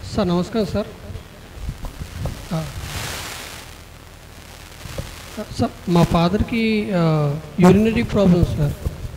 Sir నమస్కారం sir ఆ, sir మా ఫాదర్కి యూరినరీ ప్రాబ్లమ్ సార్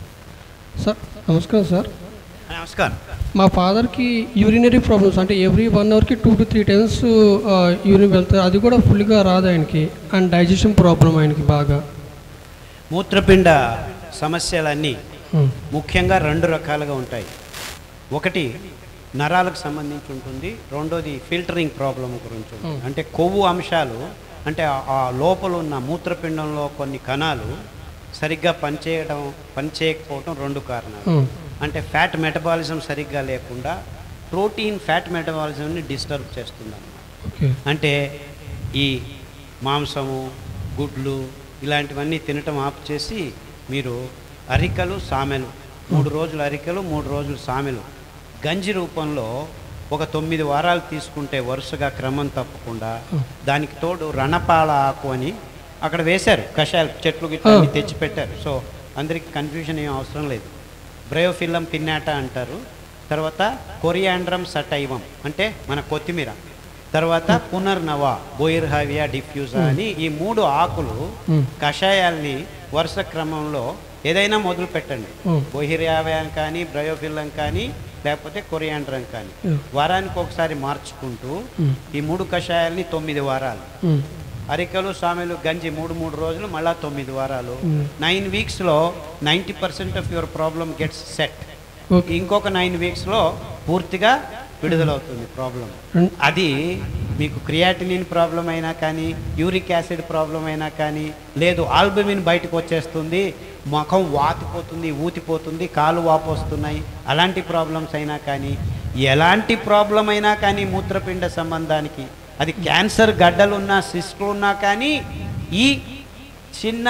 సార్ నమస్కారం సార్ నమస్కారం మా ఫాదర్కి యూరినరీ ప్రాబ్లమ్స్ అంటే ఎవ్రీ వన్ అవర్కి two to three times urine వెళ్తారు అది కూడా ఫుల్గా రాదు ఆయనకి అండ్ డైజెషన్ ప్రాబ్లం ఆయనకి బాగా మూత్రపిండ సమస్యలన్నీ ఉమ్, ముఖ్యంగా రెండు రకాలుగా ఉంటాయి ఒకటి నరాలకు సంబంధించి ఉంటుంది రెండోది ఫిల్టరింగ్ ప్రాబ్లం గురించి ఉంటుంది Hmm. అంటే కొవ్వు అంశాలు అంటే ఆ- ఆ లోపల ఉన్న మూత్రపిండంలో కొన్ని కణాలు సరిగ్గా పనిచేయడం పనిచేయకపోవడం రెండు కారణాలు ఉమ్, అంటే ఫ్యాట్ మెటబాలిజం సరిగ్గా లేకుండా ప్రోటీన్ ఫ్యాట్ మెటబాలిజంని డిస్టర్బ్ చేస్తుంది ఓకే అంటే ఈ మాంసము గుడ్లు ఇలాంటివన్నీ తినటం ఆపు చేసి మీరు అరికలు సామెలు మూడు రోజులు అరికలు మూడు రోజులు సామెలు గంజి రూపంలో ఒక తొమ్మిది వారాలు తీసుకుంటే వరుసగా క్రమం తప్పకుండా దానికి తోడు రణపాల ఆకు అని అక్కడ వేశారు కషాయాలు చెట్లు గిట్ల అన్ని తెచ్చి పెట్టారు సో అందరికి కన్ఫ్యూజన్ ఏం అవసరం లేదు బ్రయోఫిల్లం పిన్నాట అంటారు తర్వాత కొరియాండ్రమ్ సటైవం అంటే మన కొత్తిమీర తర్వాత పునర్నవ బోయిర్హావియా డిఫ్యూజా అని ఈ మూడు ఆకులు ఉమ్, కషాయాల్ని వరుస క్రమంలో ఏదైనా మొదలు పెట్టండి ఉమ్, బొహిర్యావ్యాం కానీ బ్రయోఫిల్లం కానీ లేకపోతే కొరియాండ్రం కానీ ఉమ్, వారానికి ఒకసారి మార్చుకుంటూ ఉమ్, ఈ మూడు కషాయాల్ని తొమ్మిది వారాలు ఉమ్, అరికలు సామెలు గంజి మూడు మూడు రోజులు మళ్ళా తొమ్మిది వారాలు ఉమ్. నైన్ వీక్స్లో ninety percent of your problem gets set okay ఇంకొక నైన్ వీక్స్లో పూర్తిగా విడుదలవుతుంది ప్రాబ్లం ఉమ్, అది మీకు క్రియాటినిన్ ప్రాబ్లం అయినా కానీ యూరిక్ యాసిడ్ ప్రాబ్లం అయినా కానీ లేదు ఆల్బమిన్ బయటకు వచ్చేస్తుంది ముఖం వాతిపోతుంది ఊతిపోతుంది కాలు వాపు వస్తున్నాయి అలాంటి ప్రాబ్లమ్స్ అయినా కానీ ఎలాంటి ప్రాబ్లం అయినా కానీ మూత్రపిండ సంబంధానికి అది క్యాన్సర్ గడ్డలున్నా సిస్టులు ఉన్నా కానీ ఈ చిన్న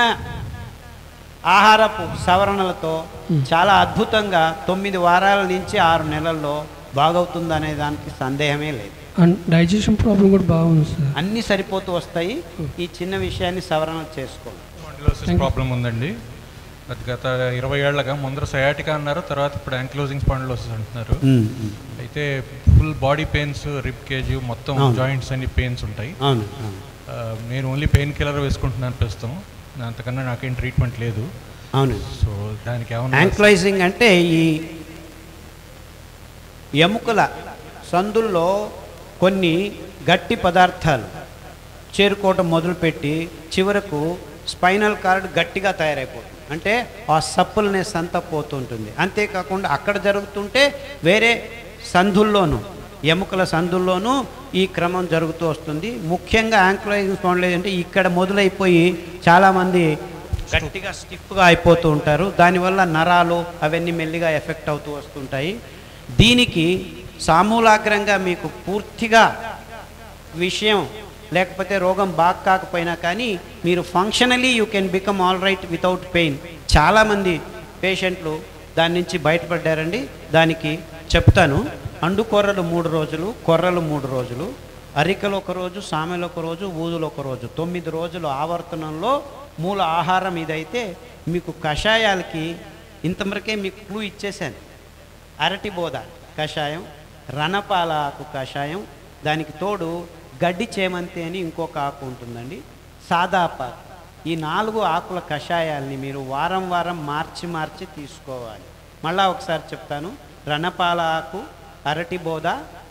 ఆహారపు సవరణలతో చాలా అద్భుతంగా తొమ్మిది వారాల నుంచి ఆరు నెలల్లో బాగవుతుందనే దానికి సందేహమే లేదు అండ్ డైజెషన్ ప్రాబ్లం కూడా బాగుంది సార్ అన్నీ సరిపోతూ వస్తాయి ఈ చిన్న విషయాన్ని సవరణ చేసుకోండి స్పాండిలోసిస్ ప్రాబ్లం ఉందండి అది గత ఇరవై ఏళ్ళగా ముందర సయాటికా అన్నారు తర్వాత ఇప్పుడు యాంక్లోజింగ్ స్పాండిలోసిస్ అంటున్నారు అయితే full body pains rib cage మొత్తం అవును. జాయింట్స్ అన్ని పెయిన్స్ ఉంటాయి అవును అవును ఆ, నేను ఓన్లీ పెయిన్ కిల్లర్ వేసుకుంటున్నాను ప్రస్తుతం అంతకన్నా నాకేం ట్రీట్మెంట్ లేదు అవును సో దానికి ఏమన్నా యాంక్లైజింగ్ అంటే ఈ ఎముకల సందుల్లో కొన్ని గట్టి పదార్థాలు చేరుకోవటం మొదలుపెట్టి చివరకు స్పైనల్ కార్డ్ గట్టిగా తయారైపోతుంది అంటే ఆ సప్పుల్నెస్ అంతా పోతుంటుంది అంతేకాకుండా అక్కడ జరుగుతుంటే వేరే సందుల్లోనూ ఎముకల సందుల్లోనూ ఈ క్రమం జరుగుతూ వస్తుంది ముఖ్యంగా యాంక్లైజింగ్ స్పాండిలైజ్ అంటే ఇక్కడ మొదలైపోయి చాలామంది గట్టిగా స్టిఫ్గా అయిపోతూ ఉంటారు దానివల్ల నరాలు అవన్నీ మెల్లిగా ఎఫెక్ట్ అవుతూ వస్తుంటాయి దీనికి సామూలాగ్రంగా మీకు పూర్తిగా విషయం లేకపోతే రోగం బాగా కాకపోయినా కానీ మీరు functionally you can become all right without pain చాలామంది పేషెంట్లు దాని నుంచి బయటపడ్డారండి దానికి చెప్తాను అండు కొర్రలు మూడు రోజులు కొర్రలు మూడు రోజులు అరికలు ఒక రోజు సామెలు ఒక రోజు ఊదులు ఒక రోజు తొమ్మిది రోజులు ఆవర్తనంలో మూల ఆహారం ఇదైతే మీకు కషాయాలకి ఇంతవరకే మీకు క్లూ ఇచ్చేసాను అరటి బోధ కషాయం రణపాల ఆకు కషాయం దానికి తోడు గడ్డి చేమంతి అని ఇంకొక ఆకు ఉంటుందండి సాదాప ఈ నాలుగు ఆకుల కషాయాల్ని మీరు వారం వారం మార్చి మార్చి తీసుకోవాలి మళ్ళా ఒకసారి చెప్తాను రణపాల ఆకు అరటి బోధ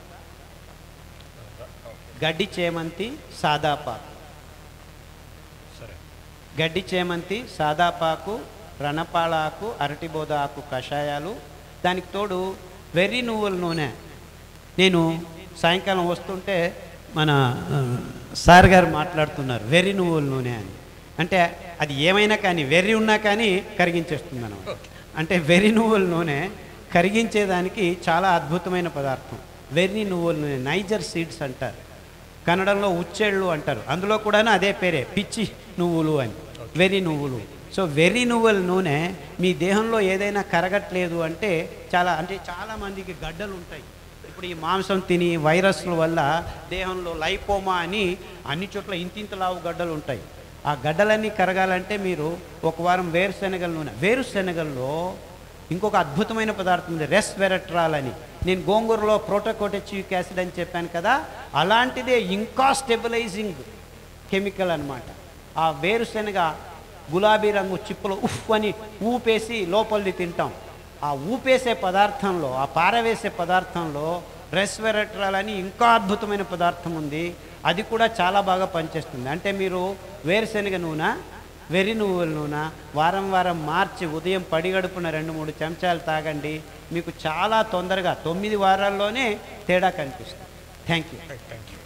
గడ్డి చేమంతి సాదాపాకు సరే గడ్డి చేమంతి సాదాపాకు రణపాళాకు అరటిబోద ఆకు కషాయాలు దానికి తోడు వెర్రి నువ్వుల నూనె నేను సాయంకాలం వస్తుంటే మన ఆ, సార్ గారు మాట్లాడుతున్నారు వెర్రి నువ్వుల నూనె అని అంటే అది ఏమైనా కానీ వెర్రి ఉన్నా కానీ కరిగించేస్తుంది అనమాట అంటే వెర్రి నువ్వుల నూనె కరిగించేదానికి చాలా అద్భుతమైన పదార్థం వెర్రి నువ్వుల నూనె నైజర్ సీడ్స్ అంటారు కన్నడంలో ఉచ్చేళ్ళు అంటారు అందులో కూడా అదే పేరే పిచ్చి నువ్వులు అని వెర్రి నువ్వులు సో వెర్రి నువ్వుల నూనె మీ దేహంలో ఏదైనా కరగట్లేదు అంటే చాలా అంటే చాలా మందికి గడ్డలు ఉంటాయి ఇప్పుడు ఈ మాంసం తిని వైరస్ల వల్ల దేహంలో లైపోమా అని అన్ని చోట్ల ఇంతింత లావు గడ్డలు ఉంటాయి ఆ గడ్డలన్నీ కరగాలంటే మీరు ఒక వారం వేరుశెనగల నూనె వేరుశెనగల్లో ఇంకొక అద్భుతమైన పదార్థం ఉంది రెస్ వెరట్రాల్ అని నేను గోంగూరలో ప్రోటోకోటెచ్యూక్ యాసిడ్ అని చెప్పాను కదా అలాంటిదే ఇంకా స్టెబిలైజింగ్ కెమికల్ అన్నమాట ఆ వేరుశనగ గులాబీ రంగు చిప్పులో ఉఫ్ అని ఊపేసి లోపలిది తింటాం ఆ ఊపేసే పదార్థంలో ఆ పారవేసే పదార్థంలో రెస్వెరట్రాల్ అని ఇంకా అద్భుతమైన పదార్థం ఉంది అది కూడా చాలా బాగా పనిచేస్తుంది అంటే మీరు వేరుశనగ నూనె వెర్రి నువ్వుల నూనె వారం వారం మార్చి ఉదయం పడిగడుపున రెండు మూడు చెంచాలు తాగండి మీకు చాలా తొందరగా తొమ్మిది వారాల్లోనే తేడా కనిపిస్తుంది థ్యాంక్ యూ థ్యాంక్ యూ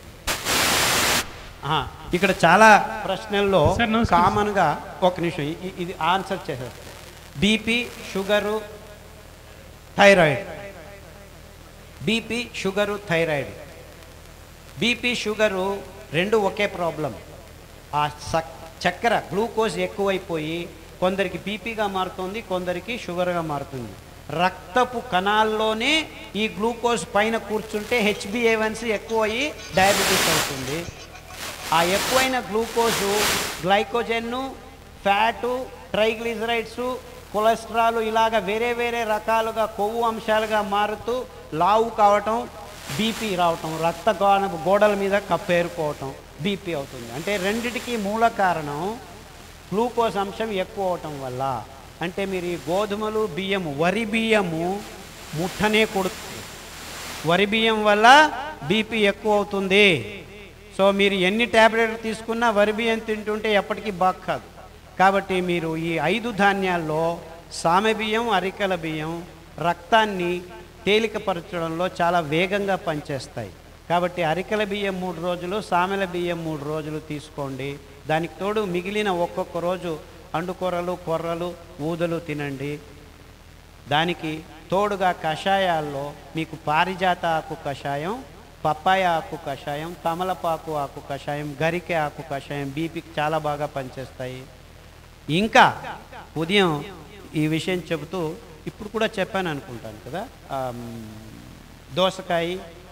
ఆహా, ఇక్కడ చాలా ప్రశ్నల్లో సార్, నమస్కారం. కామన్గా ఒక నిమిషం ఇ- ఇది ఆన్సర్ చేసేది BP sugar thyroid BP sugar thyroid BP sugar రెండు ఒకే ప్రాబ్లం ఆ సక్ చక్కెర గ్లూకోజ్ ఎక్కువైపోయి కొందరికి బీపీగా మారుతుంది కొందరికి షుగర్గా మారుతుంది రక్తపు కణాల్లోనే ఈ గ్లూకోజ్ పైన కూర్చుంటే హెచ్బిఏవన్సీ ఎక్కువ అయ్యి డయాబెటీస్ అవుతుంది ఆ ఎక్కువైన గ్లూకోజు గ్లైకోజెన్ను ఫ్యాటు ట్రైగ్లిజరైడ్స్ కొలెస్ట్రాల్ ఇలాగ వేరే వేరే రకాలుగా కొవ్వు అంశాలుగా మారుతూ లావు కావటం బీపీ రావటం రక్త గోడ గోడల మీద కప్పేరుకోవటం బీపీ అవుతుంది అంటే రెండిటికి మూల కారణం గ్లూకోజ్ అంశం ఎక్కువ అవటం వల్ల అంటే మీరు ఈ గోధుమలు బియ్యము వరి బియ్యము ముట్టనే కొడుతుంది వరి బియ్యం వల్ల బీపీ ఎక్కువ అవుతుంది సో మీరు ఎన్ని ట్యాబ్లెట్లు తీసుకున్నా వరి బియ్యం తింటుంటే ఎప్పటికీ బాగా కాదు కాబట్టి మీరు ఈ ఐదు ధాన్యాల్లో సామె బియ్యం అరికల బియ్యం రక్తాన్ని తేలికపరచడంలో చాలా వేగంగా పనిచేస్తాయి కాబట్టి అరికల బియ్యం మూడు రోజులు సామెల బియ్యం మూడు రోజులు తీసుకోండి దానికి తోడు మిగిలిన ఒక్కొక్క రోజు అండుకూరలు కొర్రలు ఊదలు తినండి దానికి తోడుగా కషాయాల్లో మీకు పారిజాత ఆకు కషాయం పప్పాయ ఆకు కషాయం తమలపాకు ఆకు కషాయం గరికె ఆకు కషాయం బీపీకి చాలా బాగా పనిచేస్తాయి ఇంకా ఉదయం ఈ విషయం చెబుతూ ఇప్పుడు కూడా చెప్పాను అనుకుంటాను కదా ఆమ్, దోసకాయ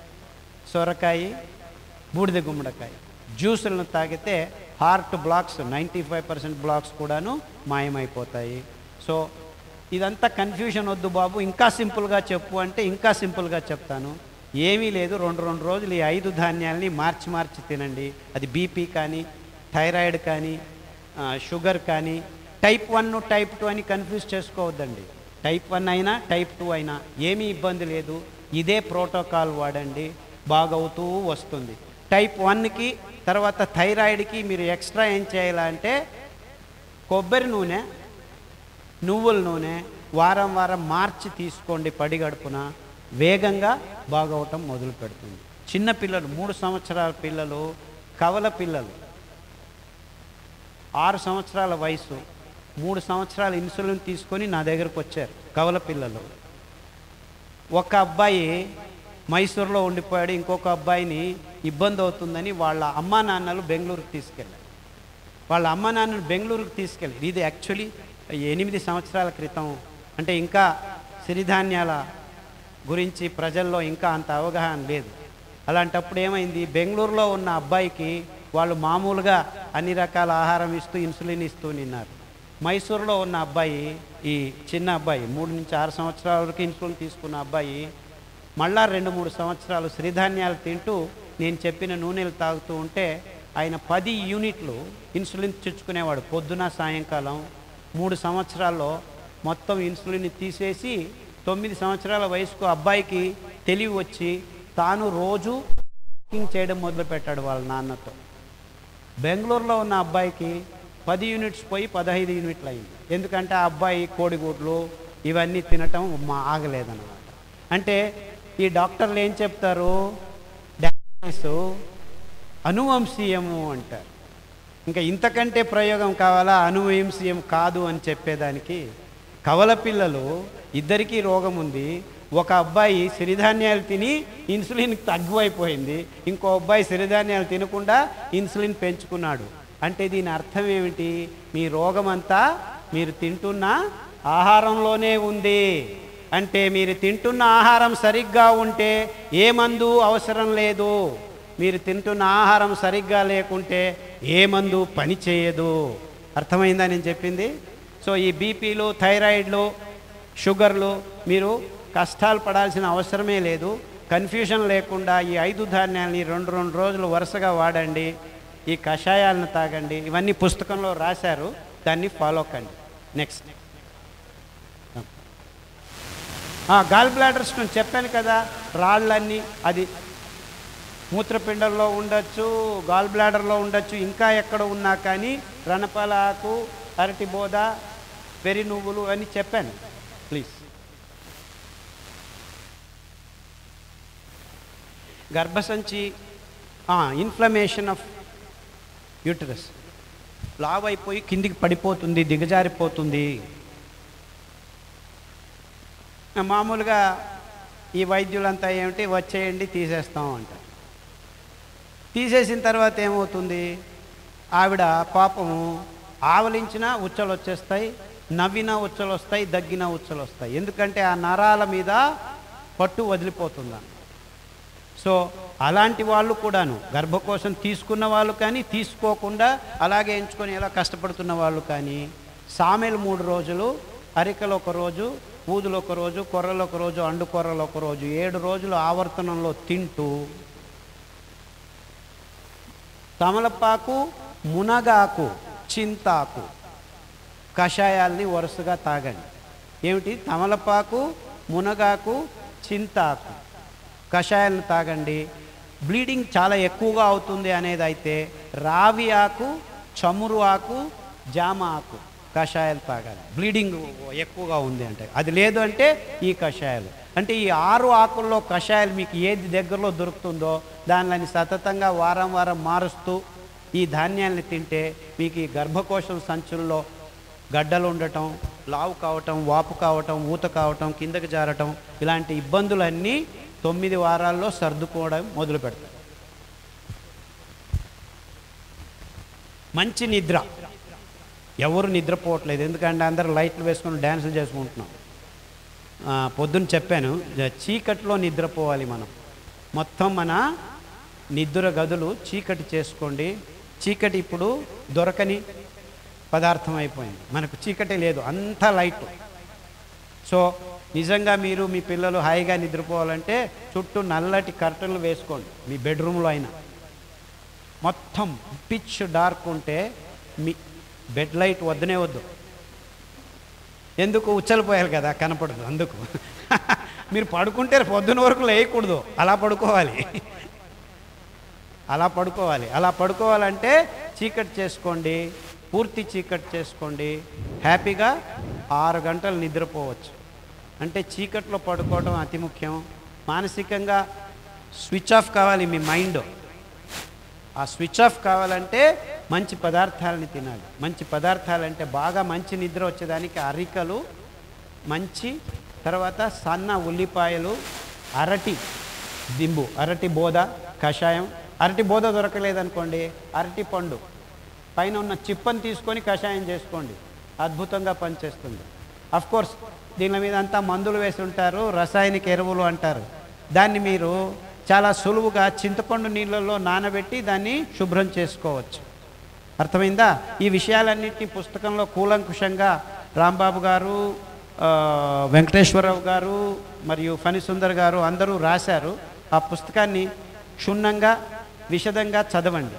సొరకాయ బూడిద గుమ్మడికాయ జ్యూసులను తాగితే heart blocks ninety five percent blocks కూడాను మాయమైపోతాయి సో ఇదంతా కన్ఫ్యూజన్ వద్దు బాబు ఇంకా సింపుల్గా చెప్పు అంటే ఇంకా సింపుల్గా చెప్తాను ఏమీ లేదు రెండు రెండు రోజులు ఈ ఐదు ధాన్యాలని మార్చి మార్చి తినండి అది బీపీ కానీ థైరాయిడ్ కానీ ఆ, షుగర్ కానీ టైప్ వన్ టైప్ టూ అని కన్ఫ్యూజ్ చేసుకోవద్దండి టైప్ వన్ అయినా టైప్ టూ అయినా ఏమీ ఇబ్బంది లేదు ఇదే ప్రోటోకాల్ వాడండి బాగవుతూ వస్తుంది టైప్ వన్కి తర్వాత థైరాయిడ్కి మీరు ఎక్స్ట్రా ఏం చేయాలంటే కొబ్బరి నూనె నువ్వుల నూనె వారం వారం మార్చి తీసుకోండి పడిగడుపున వేగంగా బాగవటం మొదలు పెడుతుంది చిన్న పిల్లలు మూడు సంవత్సరాల పిల్లలు కవల పిల్లలు ఆరు సంవత్సరాల వయసు మూడు సంవత్సరాల ఇన్సులిన్ తీసుకొని నా దగ్గరకు వచ్చారు కవల పిల్లలు ఒక అబ్బాయి మైసూర్లో ఉండిపోయాడు ఇంకొక అబ్బాయిని ఇబ్బంది అవుతుందని వాళ్ళ అమ్మా నాన్నలు బెంగళూరుకు తీసుకెళ్ళారు వాళ్ళ అమ్మ నాన్నను బెంగళూరుకు తీసుకెళ్ళి ఇది యాక్చువల్లీ ఎనిమిది సంవత్సరాల క్రితం అంటే ఇంకా సిరిధాన్యాల గురించి ప్రజల్లో ఇంకా అంత అవగాహన లేదు అలాంటప్పుడు ఏమైంది బెంగళూరులో ఉన్న అబ్బాయికి వాళ్ళు మామూలుగా అన్ని రకాల ఆహారం ఇస్తూ ఇన్సులిన్ ఇస్తూ నిన్నారు మైసూరులో ఉన్న అబ్బాయి ఈ చిన్న అబ్బాయి మూడు నుంచి ఆరు సంవత్సరాల వరకు ఇన్సులిన్ తీసుకున్న అబ్బాయి మళ్ళా రెండు మూడు సంవత్సరాలు సిరిధాన్యాలు తింటూ నేను చెప్పిన నూనెలు తాగుతూ ఉంటే ఆయన పది యూనిట్లు ఇన్సులిన్ తెచ్చుకునేవాడు పొద్దున సాయంకాలం మూడు సంవత్సరాల్లో మొత్తం ఇన్సులిన్ తీసేసి తొమ్మిది సంవత్సరాల వయసుకు అబ్బాయికి తెలివి వచ్చి తాను రోజు వాకింగ్ చేయడం మొదలుపెట్టాడు వాళ్ళ నాన్నతో బెంగళూరులో ఉన్న అబ్బాయికి పది యూనిట్స్ పోయి పదహైదు యూనిట్లు అయింది ఎందుకంటే ఆ అబ్బాయి కోడిగుడ్లు ఇవన్నీ తినటం మా ఆగలేదన్నమాట అంటే ఈ డాక్టర్లు ఏం చెప్తారు డయాబెటీస్ అనువంశీయము అంటారు ఇంకా ఇంతకంటే ప్రయోగం కావాలా అనువంశీయం కాదు అని చెప్పేదానికి కవల పిల్లలు ఇద్దరికీ రోగం ఉంది ఒక అబ్బాయి సిరిధాన్యాలు తిని ఇన్సులిన్ తగ్గువైపోయింది ఇంకో అబ్బాయి సిరిధాన్యాలు తినకుండా ఇన్సులిన్ పెంచుకున్నాడు అంటే దీని అర్థం ఏమిటి మీ రోగం అంతా మీరు తింటున్న ఆహారంలోనే ఉంది అంటే మీరు తింటున్న ఆహారం సరిగ్గా ఉంటే ఏ మందు అవసరం లేదు మీరు తింటున్న ఆహారం సరిగ్గా లేకుంటే ఏ మందు పని చేయదు అర్థమైందా నేను చెప్పింది సో ఈ బీపీలు థైరాయిడ్లు షుగర్లు మీరు కష్టాలు పడాల్సిన అవసరమే లేదు కన్ఫ్యూజన్ లేకుండా ఈ ఐదు ధాన్యాలని రెండు రెండు రోజులు వరుసగా వాడండి ఈ కషాయాలను తాగండి ఇవన్నీ పుస్తకంలో రాశారు దాన్ని ఫాలో కండి నెక్స్ట్ గాల్ బ్లాడర్స్ నేను చెప్పాను కదా రాళ్ళన్నీ అది మూత్రపిండంలో ఉండొచ్చు గాల్ బ్లాడర్లో ఉండొచ్చు ఇంకా ఎక్కడ ఉన్నా కానీ రణపాల ఆకు అరటి బోద వెరి నువ్వులు అని చెప్పాను ప్లీజ్ గర్భసంచి ఇన్ఫ్లమేషన్ ఆఫ్ యూటరస్ లావ్ అయిపోయి కిందికి పడిపోతుంది దిగజారిపోతుంది మామూలుగా ఈ వైద్యులంతా ఏమిటి వచ్చేయండి తీసేస్తాం అంటారు తీసేసిన తర్వాత ఏమవుతుంది ఆవిడ పాపము ఆవలించినా ఉచ్చలు వచ్చేస్తాయి నవ్వినా ఉచ్చలు వస్తాయి దగ్గిన ఉచ్చలు వస్తాయి ఎందుకంటే ఆ నరాల మీద పట్టు వదిలిపోతుందా సో అలాంటి వాళ్ళు కూడాను గర్భకోశం తీసుకున్న వాళ్ళు కానీ తీసుకోకుండా అలాగే ఎంచుకొని ఎలా కష్టపడుతున్న వాళ్ళు కానీ సామెలు మూడు రోజులు అరికలు ఒక రోజు ఊదులు ఒక రోజు కొర్రలు ఒక రోజు అండు కొర్రలు ఒక రోజు ఏడు రోజులు ఆవర్తనంలో తింటూ తమలపాకు మునగాకు చింతాకు కషాయాల్ని వరుసగా తాగండి ఏమిటి తమలపాకు మునగాకు చింతాకు కషాయాలను తాగండి బ్లీడింగ్ చాలా ఎక్కువగా అవుతుంది అనేది అయితే రావి ఆకు చమురు ఆకు జామ ఆకు కషాయాలు తాగాలి బ్లీడింగ్ ఎక్కువగా ఉంది అంటే అది లేదు అంటే ఈ కషాయాలు అంటే ఈ ఆరు ఆకుల్లో కషాయాలు మీకు ఏది దగ్గరలో దొరుకుతుందో దానిని సతతంగా వారం వారం మారుస్తూ ఈ ధాన్యాల్ని తింటే మీకు ఈ గర్భకోశం సంచుల్లో గడ్డలు ఉండటం లావు కావటం వాపు కావటం ఊత కావటం కిందకి జారటం ఇలాంటి ఇబ్బందులన్నీ తొమ్మిది వారాల్లో సర్దుకోవడం మొదలు పెడతాయి మంచి నిద్ర ఎవరు నిద్రపోవట్లేదు ఎందుకంటే అందరూ లైట్లు వేసుకొని డ్యాన్సులు చేసుకుంటున్నాం ఆ, పొద్దున్న చెప్పాను జ- చీకట్లో నిద్రపోవాలి మనం మొత్తం మన నిద్ర గదులు చీకటి చేసుకోండి చీకటి ఇప్పుడు దొరకని పదార్థం అయిపోయింది మనకు చీకటి లేదు అంతా లైట్ సో నిజంగా మీరు మీ పిల్లలు హాయిగా నిద్రపోవాలంటే చుట్టూ నల్లటి కర్టన్లు వేసుకోండి మీ బెడ్రూమ్లో అయినా మొత్తం పిచ్ డార్క్ ఉంటే మీ బెడ్ లైట్ వద్దనే వద్దు ఎందుకు ఉచ్చలిపోయాలి కదా కనపడదు అందుకు మీరు పడుకుంటే పొద్దున వరకు లేయకూడదు అలా పడుకోవాలి అలా పడుకోవాలి అలా పడుకోవాలంటే చీకటి చేసుకోండి పూర్తి చీకటి చేసుకోండి హ్యాపీగా ఆరు గంటలు నిద్రపోవచ్చు అంటే చీకట్లో పడుకోవడం అతి ముఖ్యం మానసికంగా స్విచ్ ఆఫ్ కావాలి మీ మైండ్ ఆ స్విచ్ ఆఫ్ కావాలంటే మంచి పదార్థాలని తినాలి మంచి పదార్థాలంటే బాగా మంచి నిద్ర వచ్చేదానికి అరికలు మంచి తర్వాత సన్న ఉల్లిపాయలు అరటి దింబు అరటి బోద కషాయం అరటి బోద దొరకలేదనుకోండి అరటి పండు పైన ఉన్న చిప్పని తీసుకొని కషాయం చేసుకోండి అద్భుతంగా పనిచేస్తుంది అఫ్ కోర్స్ దీని మీద అంతా మందులు వేసి ఉంటారు రసాయనిక ఎరువులు అంటారు దాన్ని మీరు చాలా సులువుగా చింతపండు నీళ్ళల్లో నానబెట్టి దాన్ని శుభ్రం చేసుకోవచ్చు అర్థమైందా ఈ విషయాలన్నింటినీ పుస్తకంలో కూలంకుషంగా రాంబాబు గారు ఆ, వెంకటేశ్వరరావు గారు మరియు ఫణిసుందర్ గారు అందరూ రాశారు ఆ పుస్తకాన్ని క్షుణ్ణంగా విశదంగా చదవండి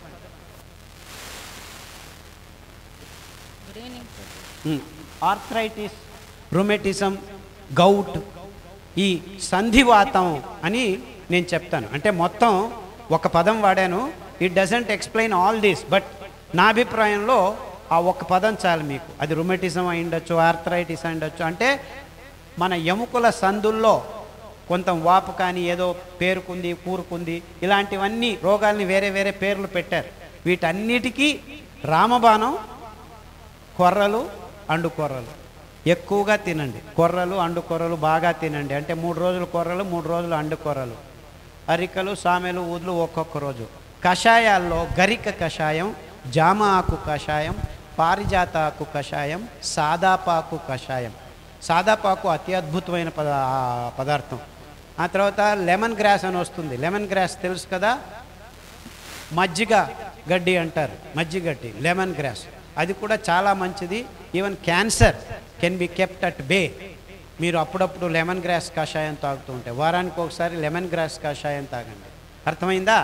good evening sir arthritis rheumatism gout ఈ సంధివాతం అని నేను చెప్తాను అంటే మొత్తం ఒక పదం వాడాను it doesn't explain all this but నా అభిప్రాయంలో ఆ ఒక్క పదం చాలు మీకు అది రొమెటిజం అయి ఉండొచ్చు ఆర్థరైటిస్ అయి ఉండొచ్చు అంటే మన ఎముకల సందుల్లో కొంత వాపు కానీ ఏదో పేరుకుంది కూరుకుంది ఇలాంటివన్నీ రోగాల్ని వేరే వేరే పేర్లు పెట్టారు వీటన్నిటికీ రామబాణం కొర్రలు అండు కొర్రలు ఎక్కువగా తినండి కొర్రలు అండు కొర్రలు బాగా తినండి అంటే మూడు రోజులు కొర్రలు మూడు రోజులు అండు కొర్రలు అరికలు సామెలు ఊదులు ఒక్కొక్క రోజు కషాయాల్లో గరిక కషాయం జామ ఆకు కషాయం పారిజాత ఆకు కషాయం సాదాపాకు కషాయం సాదాపాకు అతి అద్భుతమైన పద ఆ పదార్థం ఆ తర్వాత లెమన్ గ్రాస్ అని వస్తుంది లెమన్ గ్రాస్ తెలుసు కదా మజ్జిగ గడ్డి అంటారు మజ్జిగ గడ్డి లెమన్ గ్రాస్ అది కూడా చాలా మంచిది even cancer can be kept at bay మీరు అప్పుడప్పుడు లెమన్ గ్రాస్ కషాయం తాగుతూ ఉంటే వారానికి ఒకసారి లెమన్ గ్రాస్ కషాయం తాగండి అర్థమైందా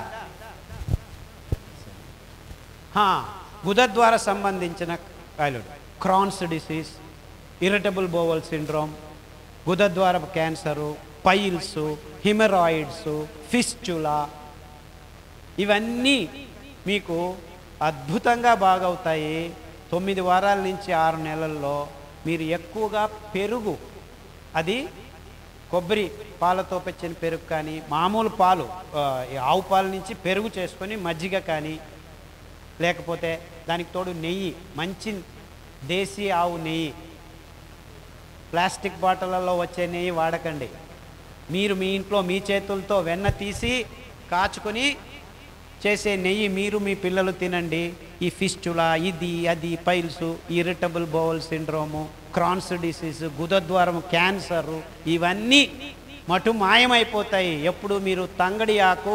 హా, గుద ద్వారా సంబంధించిన కాయలు Crohn's disease irritable bowel syndrome గుద ద్వారా క్యాన్సరు పైల్స్ హిమరాయిడ్స్ ఫిస్చులా ఇవన్నీ మీకు అద్భుతంగా బాగవుతాయి తొమ్మిది వారాల నుంచి ఆరు నెలల్లో మీరు ఎక్కువగా పెరుగు అది కొబ్బరి పాలతో పెంచిన పెరుగు కానీ మామూలు పాలు ఆ, ఈ ఆవు పాల నుంచి పెరుగు చేసుకొని మజ్జిగ కానీ లేకపోతే దానికి తోడు నెయ్యి మంచి దేశీ ఆవు నెయ్యి ప్లాస్టిక్ బాటిళ్ళల్లో వచ్చే నెయ్యి వాడకండి మీరు మీ ఇంట్లో మీ చేతులతో వెన్న తీసి కాచుకొని చేసే నెయ్యి మీరు మీ పిల్లలు తినండి ఈ ఫిస్టులా ఇది అది piles irritable bowel syndrome Crohn's disease గుదద్వారం క్యాన్సర్ ఇవన్నీ మటు మాయమైపోతాయి ఎప్పుడు మీరు తంగడి ఆకు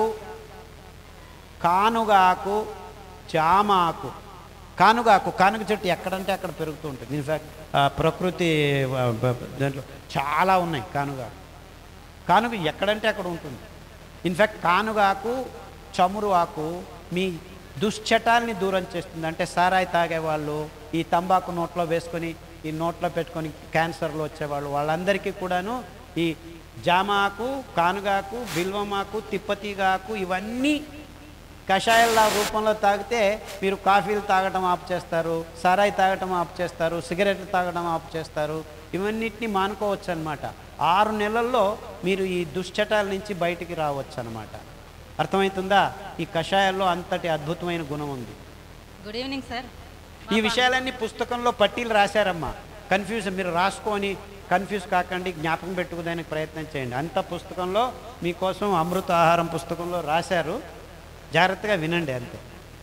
కానుగ ఆకు జామ ఆకు కానుగ ఆకు కానుగ చెట్టు ఎక్కడంటే అక్కడ పెరుగుతూ ఉంటుంది ఇన్ఫ్యాక్ట్ ప్రకృతి ఆ, బ- బ- దాంట్లో చాలా ఉన్నాయి కానుగ ఆకు. కానుగ ఎక్కడంటే అక్కడ ఉంటుంది ఇన్ఫ్యాక్ట్ కానుగ ఆకు చమురు ఆకు మీ దుశ్చటాల్ని దూరం చేస్తుంది అంటే సారాయి తాగేవాళ్ళు ఈ తంబాకు నోట్లో వేసుకొని ఈ నోట్లో పెట్టుకొని క్యాన్సర్లు వచ్చేవాళ్ళు వాళ్ళందరికీ కూడాను ఈ జామాకు కానుగాకు బిల్వమాకు తిప్పతీగాకు ఇవన్నీ కషాయాల రూపంలో తాగితే మీరు కాఫీలు తాగడం ఆపు చేస్తారు సారాయి తాగటం ఆపు చేస్తారు సిగరెట్లు తాగడం ఆపు చేస్తారు ఇవన్నిటిని మానుకోవచ్చు అనమాట ఆరు నెలల్లో మీరు ఈ దుశ్చటాల నుంచి బయటికి రావచ్చు అనమాట అర్థమవుతుందా ఈ కషాయాల్లో అంతటి అద్భుతమైన గుణం ఉంది గుడ్ ఈవినింగ్ సార్ ఈ విషయాలన్నీ పుస్తకంలో పట్టీలు రాశారమ్మా కన్ఫ్యూజ్ మీరు రాసుకొని కన్ఫ్యూజ్ కాకండి జ్ఞాపకం పెట్టుకోదానికి ప్రయత్నం చేయండి అంత పుస్తకంలో మీకోసం అమృత ఆహారం పుస్తకంలో రాశారు జాగ్రత్తగా వినండి అంతే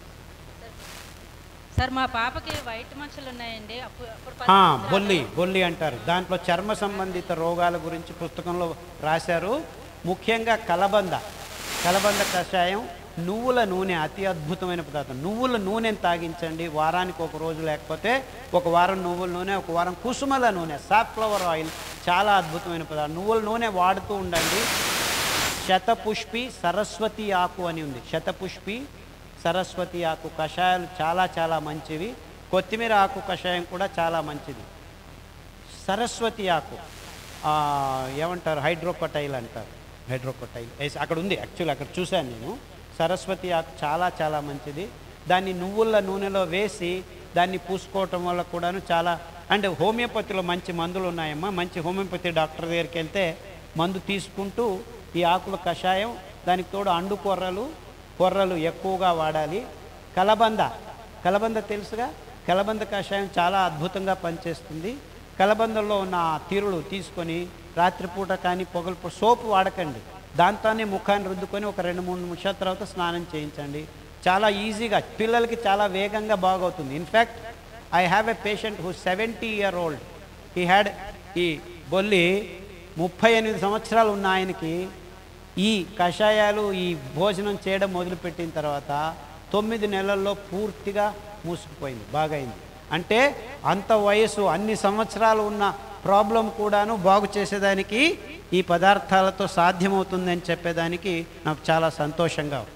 సార్ మా పాపకి వైట్ మచ్చలు ఉన్నాయండి అప్పుడు అప్పుడు పది ఆ, సంవత్సరాలు. బొల్లి బొల్లి అంటారు దాంట్లో చర్మ సంబంధిత రోగాల గురించి పుస్తకంలో రాశారు ముఖ్యంగా కలబంద కలబంద కషాయం నువ్వుల నూనె అతి అద్భుతమైన పదార్థం నువ్వుల నూనెని తాగించండి వారానికి ఒక రోజు లేకపోతే ఒక వారం నువ్వుల నూనె ఒక వారం కుసుమల నూనె సాఫ్లవర్ ఆయిల్ చాలా అద్భుతమైన పదార్థం నువ్వుల నూనె వాడుతూ ఉండండి శతపుష్పి సరస్వతి ఆకు అని ఉంది శతపుష్పి సరస్వతి ఆకు కషాయాలు చాలా చాలా మంచివి కొత్తిమీర ఆకు కషాయం కూడా చాలా మంచిది సరస్వతి ఆకు ఆ, ఏమంటారు హైడ్రోకొటైల్ అంటారు హైడ్రోకొటైల్ ఎస్, అక్కడ ఉంది యాక్చువల్ అక్కడ చూశాను నేను సరస్వతి ఆకు చాలా చాలా మంచిది దాన్ని నువ్వుల నూనెలో వేసి దాన్ని పూసుకోవటం వల్ల కూడాను చాలా అంటే హోమియోపతిలో మంచి మందులు ఉన్నాయమ్మా మంచి హోమియోపతి డాక్టర్ దగ్గరికి వెళ్తే మందు తీసుకుంటూ ఈ ఆకుల కషాయం దానికి తోడు అండు కొర్రలు కొర్రలు ఎక్కువగా వాడాలి కలబంద కలబంద తెలుసుగా కలబంద కషాయం చాలా అద్భుతంగా పనిచేస్తుంది కలబందలో ఉన్న ఆ తీరులు తీసుకొని రాత్రిపూట కానీ పొగలు సోపు వాడకండి దాంతోనే ముఖాన్ని రుద్దుకొని ఒక రెండు మూడు నిమిషాల తర్వాత స్నానం చేయించండి చాలా ఈజీగా పిల్లలకి చాలా వేగంగా బాగవుతుంది in fact I have a patient who seventy year old he had ఈ బొల్లి ముప్పై ఎనిమిది సంవత్సరాలు ఉన్న ఆయనకి ఈ కషాయాలు ఈ భోజనం చేయడం మొదలుపెట్టిన తర్వాత తొమ్మిది నెలల్లో పూర్తిగా మూసుకుపోయింది బాగైంది అంటే అంత వయసు అన్ని సంవత్సరాలు ఉన్న ప్రాబ్లం కూడాను బాగు చేసేదానికి ఈ పదార్థాలతో సాధ్యమవుతుందని చెప్పేదానికి నాకు చాలా సంతోషంగా ఉంది.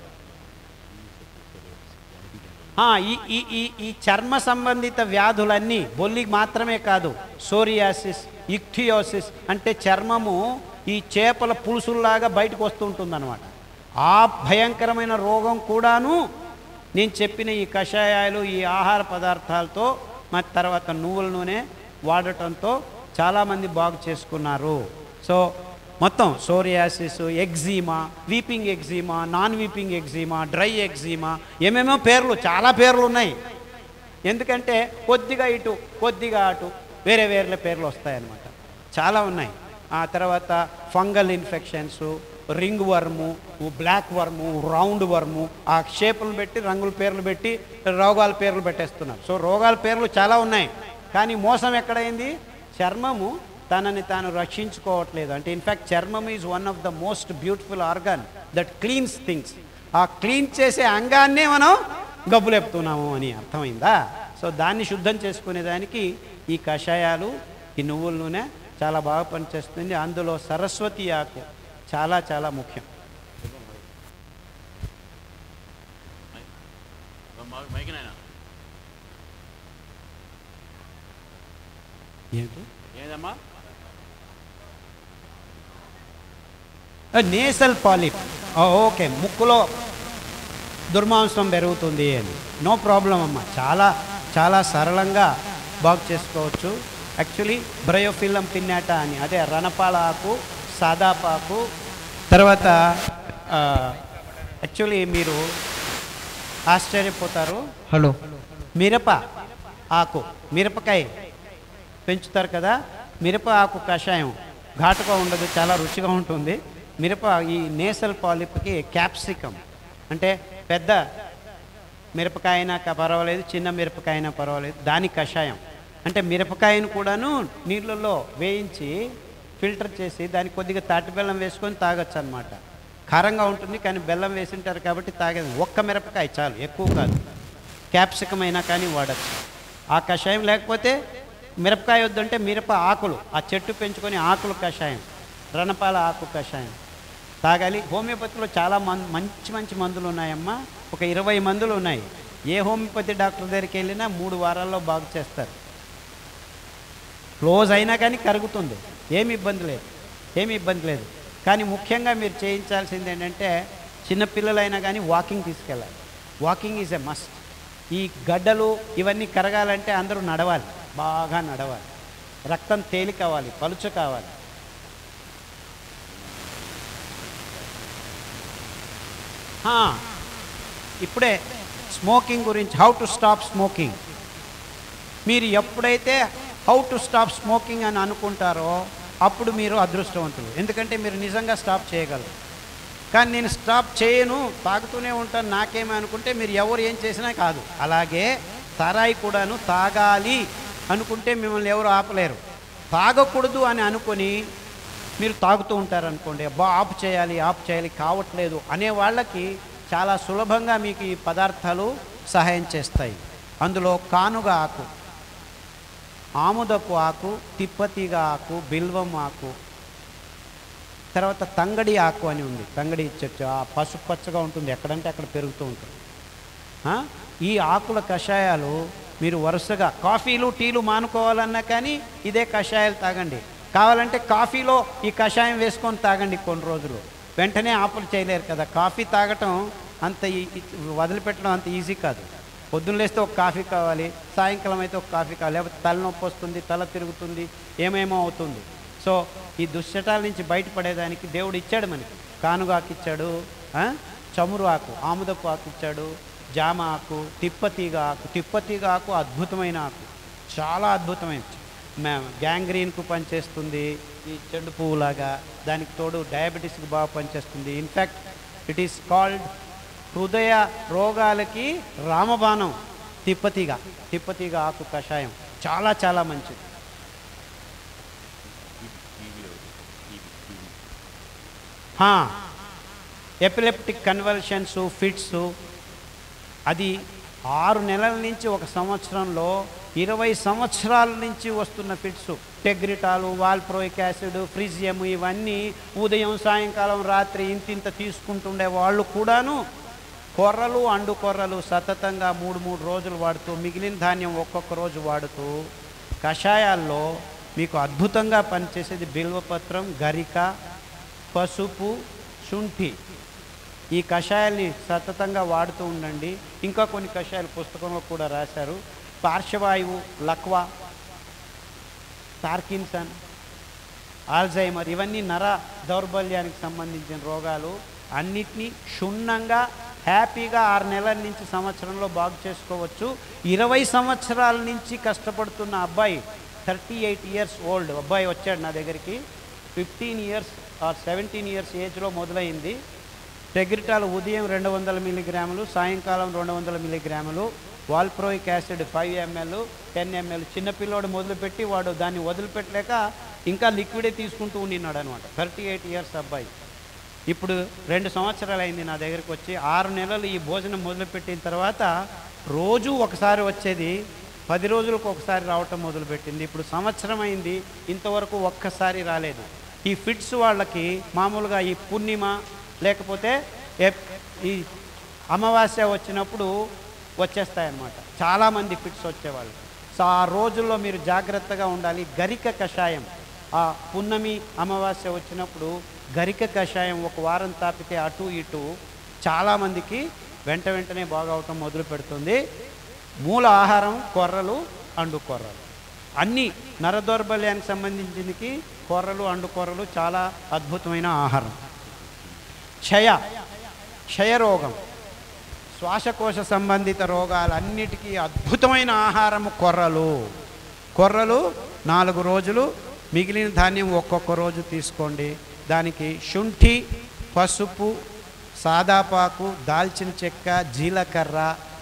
ఆ, ఈ ఈ ఈ ఈ చర్మ సంబంధిత వ్యాధులన్నీ బొల్లికి మాత్రమే కాదు సోరియాసిస్ ఇక్థియోసిస్ అంటే చర్మము ఈ చేపల పులుసుల్లాగా బయటకు వస్తూ ఉంటుందన్నమాట ఆ భయంకరమైన రోగం కూడాను నేను చెప్పిన ఈ కషాయాలు ఈ ఆహార పదార్థాలతో మరి తర్వాత నువ్వుల నూనె వాడటంతో చాలామంది బాగు చేసుకున్నారు సో మొత్తం psoriasis eczema weeping eczema non weeping eczema dry eczema ఏమేమో పేర్లు చాలా పేర్లు ఉన్నాయి ఎందుకంటే కొద్దిగా ఇటు కొద్దిగా అటు వేరే వేరే పేర్లు వస్తాయన్నమాట చాలా ఉన్నాయి ఆ తర్వాత fungal infections ringworm black worm roundworm ఆ షేపులు పెట్టి రంగుల పేర్లు పెట్టి రోగాల పేర్లు పెట్టేస్తున్నారు సో రోగాల పేర్లు చాలా ఉన్నాయి కానీ మోసం ఎక్కడైంది చర్మము తనని తాను రక్షించుకోవట్లేదు అంటే ఇన్ఫ్యాక్ట్ చర్మం is one of the most beautiful organ that cleans things ఆ క్లీన్ చేసే అంగాన్నే మనం గబ్బులేపుతున్నాము అని అర్థమైందా సో దాన్ని శుద్ధం చేసుకునేదానికి ఈ కషాయాలు ఈ నువ్వుల నూనె చాలా బాగా పనిచేస్తుంది అందులో సరస్వతి ఆకు చాలా చాలా ముఖ్యం ఏంటి ఏదమ్మా నేసల్ పాలిప్ ఓకే ముక్కులో దుర్మాంసం పెరుగుతుంది అని నో ప్రాబ్లం అమ్మ చాలా చాలా సరళంగా బాగు చేసుకోవచ్చు యాక్చువల్లీ బ్రయోఫిల్లం పిన్నాట అని అదే రణపాల ఆకు సాదాపాకు తర్వాత యాక్చువల్లీ మీరు ఆశ్చర్యపోతారు హలో మిరప ఆకు మిరపకాయ పెంచుతారు కదా మిరప ఆకు కషాయం ఘాటుగా ఉండదు చాలా రుచిగా ఉంటుంది మిరప ఈ నేసల్ పాలిప్కి క్యాప్సికమ్ అంటే పెద్ద మిరపకాయ అయినా క- పర్వాలేదు చిన్న మిరపకాయ అయినా పర్వాలేదు దాని కషాయం అంటే మిరపకాయను కూడాను నీళ్ళల్లో వేయించి ఫిల్టర్ చేసి దానికి కొద్దిగా తాటి బెల్లం వేసుకొని తాగొచ్చు అనమాట కారంగా ఉంటుంది కానీ బెల్లం వేసింటారు కాబట్టి తాగేది ఒక్క మిరపకాయ చాలు ఎక్కువ కాదు క్యాప్సికం అయినా కానీ వాడచ్చు ఆ కషాయం లేకపోతే మిరపకాయ వద్దంటే మిరప ఆకులు ఆ చెట్టు పెంచుకొని ఆకులు కషాయం రణపాల ఆకు కషాయం తాగాలి హోమియోపతిలో చాలా మం మంచి మంచి మందులు ఉన్నాయమ్మా ఒక ఇరవై మందులు ఉన్నాయి ఏ హోమియోపతి డాక్టర్ దగ్గరికి వెళ్ళినా మూడు వారాల్లో బాగు చేస్తారు క్లోజ్ అయినా కానీ కరుగుతుంది ఏమి ఇబ్బంది లేదు ఏమి ఇబ్బంది లేదు కానీ ముఖ్యంగా మీరు చేయించాల్సింది ఏంటంటే చిన్నపిల్లలైనా కానీ వాకింగ్ తీసుకెళ్ళాలి వాకింగ్ ఈజ్ ఎ మస్ట్ ఈ గడ్డలు ఇవన్నీ కరగాలంటే అందరూ నడవాలి బాగా నడవాలి రక్తం తేలి కావాలి పలుచ కావాలి హా, ఇప్పుడే స్మోకింగ్ గురించి హౌ టు స్టాప్ స్మోకింగ్ మీరు ఎప్పుడైతే హౌ టు స్టాప్ స్మోకింగ్ అని అనుకుంటారో అప్పుడు మీరు అదృష్టవంతులు ఎందుకంటే మీరు నిజంగా స్టాప్ చేయగలరు కానీ నేను స్టాప్ చేయను తాగుతూనే ఉంటాను నాకేమీ అనుకుంటే మీరు ఎవరు ఏం చేసినా కాదు అలాగే సారాయి కూడాను తాగాలి అనుకుంటే మిమ్మల్ని ఎవరు ఆపలేరు తాగకూడదు అని అనుకొని మీరు తాగుతూ ఉంటారు అనుకోండి అబ్బా ఆపు చేయాలి ఆపు చేయాలి కావట్లేదు అనే వాళ్ళకి చాలా సులభంగా మీకు ఈ పదార్థాలు సహాయం చేస్తాయి అందులో కానుగ ఆకు ఆముదపు ఆకు తిప్పతీగ ఆకు బిల్వం ఆకు తర్వాత తంగడి ఆకు అని ఉంది తంగడి చెట్టు ఆ పసుపు పచ్చగా ఉంటుంది ఎక్కడంటే అక్కడ పెరుగుతూ ఉంటుంది ఆ? ఈ ఆకుల కషాయాలు మీరు వరుసగా కాఫీలు టీలు మానుకోవాలన్నా కానీ ఇదే కషాయాలు తాగండి కావాలంటే కాఫీలో ఈ కషాయం వేసుకొని తాగండి కొన్ని రోజులు వెంటనే ఆపులు చేయలేరు కదా కాఫీ తాగటం అంత ఈ- ఈ- వదిలిపెట్టడం అంత ఈజీ కాదు పొద్దున్న లేస్తే ఒక కాఫీ కావాలి సాయంకాలం అయితే ఒక కాఫీ కావాలి లేకపోతే తలనొప్పి వస్తుంది తల తిరుగుతుంది ఏమేమో అవుతుంది సో ఈ దుశ్చటాల నుంచి బయటపడేదానికి దేవుడు ఇచ్చాడు మనకి కానుగాకు ఇచ్చాడు ఆ? చమురు ఆకు ఆముదపు ఆకు ఇచ్చాడు జామ ఆకు తిప్పతీగ ఆకు తిప్పతీగ ఆకు అద్భుతమైన ఆకు చాలా అద్భుతమైన గ్యాంగ్రీన్కు పనిచేస్తుంది ఈ చెండు పువ్వులాగా దానికి తోడు డయాబెటీస్కి బాగా పనిచేస్తుంది ఇన్ఫ్యాక్ట్ ఇట్ ఈస్ కాల్డ్ హృదయ రోగాలకి రామబాణం తిప్పతీగ తిప్పతీగ ఆకు కషాయం చాలా చాలా మంచిది ఎపిలెప్టిక్ కన్వల్షన్స్ ఫిట్స్ అది ఆరు నెలల నుంచి ఒక సంవత్సరంలో ఇరవై సంవత్సరాల నుంచి వస్తున్న ఫిట్స్ టెగ్రిటాలు వాల్ప్రోయిక్ యాసిడ్ ఫ్రిజియం ఇవన్నీ ఉదయం సాయంకాలం రాత్రి ఇంతింత తీసుకుంటుండే వాళ్ళు కూడాను కొర్రలు అండు కొర్రలు సతతంగా మూడు మూడు రోజులు వాడుతూ మిగిలిన ధాన్యం ఒక్కొక్క రోజు వాడుతూ కషాయాల్లో మీకు అద్భుతంగా పనిచేసేది బిల్వపత్రం గరిక పసుపు శుంఠి ఈ కషాయాల్ని సతతంగా వాడుతూ ఉండండి ఇంకా కొన్ని కషాయాలు పుస్తకంలో కూడా రాశారు పార్శ్వవాయువు లక్వా పార్కిన్సన్ ఆల్జైమర్ ఇవన్నీ నర దౌర్బల్యానికి సంబంధించిన రోగాలు అన్నిటినీ క్షుణ్ణంగా హ్యాపీగా ఆరు నెలల నుంచి సంవత్సరంలో బాగు చేసుకోవచ్చు ఇరవై సంవత్సరాల నుంచి కష్టపడుతున్న అబ్బాయి థర్టీ ఎయిట్ ఇయర్స్ ఓల్డ్ అబ్బాయి వచ్చాడు నా దగ్గరికి fifteen years or seventeen years ఏజ్లో మొదలైంది టెగ్రిటాల్ ఉదయం రెండు వందల మిల్లీగ్రాములు సాయంకాలం రెండు వందల మిల్లీగ్రాములు valproic acid five ML ten ML చిన్నపిల్లోడు మొదలుపెట్టి వాడు దాన్ని వదిలిపెట్టలేక ఇంకా లిక్విడే తీసుకుంటూ ఉండినాడు అనమాట థర్టీ ఎయిట్ ఇయర్స్ అబ్బాయి ఇప్పుడు రెండు సంవత్సరాలు అయింది నా దగ్గరికి వచ్చి ఆరు నెలలు ఈ భోజనం మొదలుపెట్టిన తర్వాత రోజు ఒకసారి వచ్చేది పది రోజులకు ఒకసారి రావటం మొదలుపెట్టింది ఇప్పుడు సంవత్సరం అయింది ఇంతవరకు ఒక్కసారి రాలేదు ఈ ఫిట్స్ వాళ్ళకి మామూలుగా ఈ పూర్ణిమ లేకపోతే ఎప్- ఈ అమావాస్య వచ్చినప్పుడు వచ్చేస్తాయన్నమాట చాలామంది ఫిట్స్ వచ్చేవాళ్ళు సో ఆ రోజుల్లో మీరు జాగ్రత్తగా ఉండాలి గరిక కషాయం ఆ పున్నమి అమావాస్య వచ్చినప్పుడు గరిక కషాయం ఒక వారం తాపితే అటు ఇటు చాలామందికి వెంట వెంటనే బాగవటం మొదలు పెడుతుంది మూల ఆహారం కొర్రలు అండు కొర్రలు అన్ని నరదౌర్బల్యానికి సంబంధించినకి కొర్రలు అండు కొర్రలు చాలా అద్భుతమైన ఆహారం క్షయ క్షయరోగం శ్వాసకోశ సంబంధిత రోగాలన్నిటికీ అద్భుతమైన ఆహారము కొర్రలు కొర్రలు నాలుగు రోజులు మిగిలిన ధాన్యం ఒక్కొక్క రోజు తీసుకోండి దానికి శుంఠి పసుపు సాదాపాకు దాల్చిన చెక్క జీలకర్ర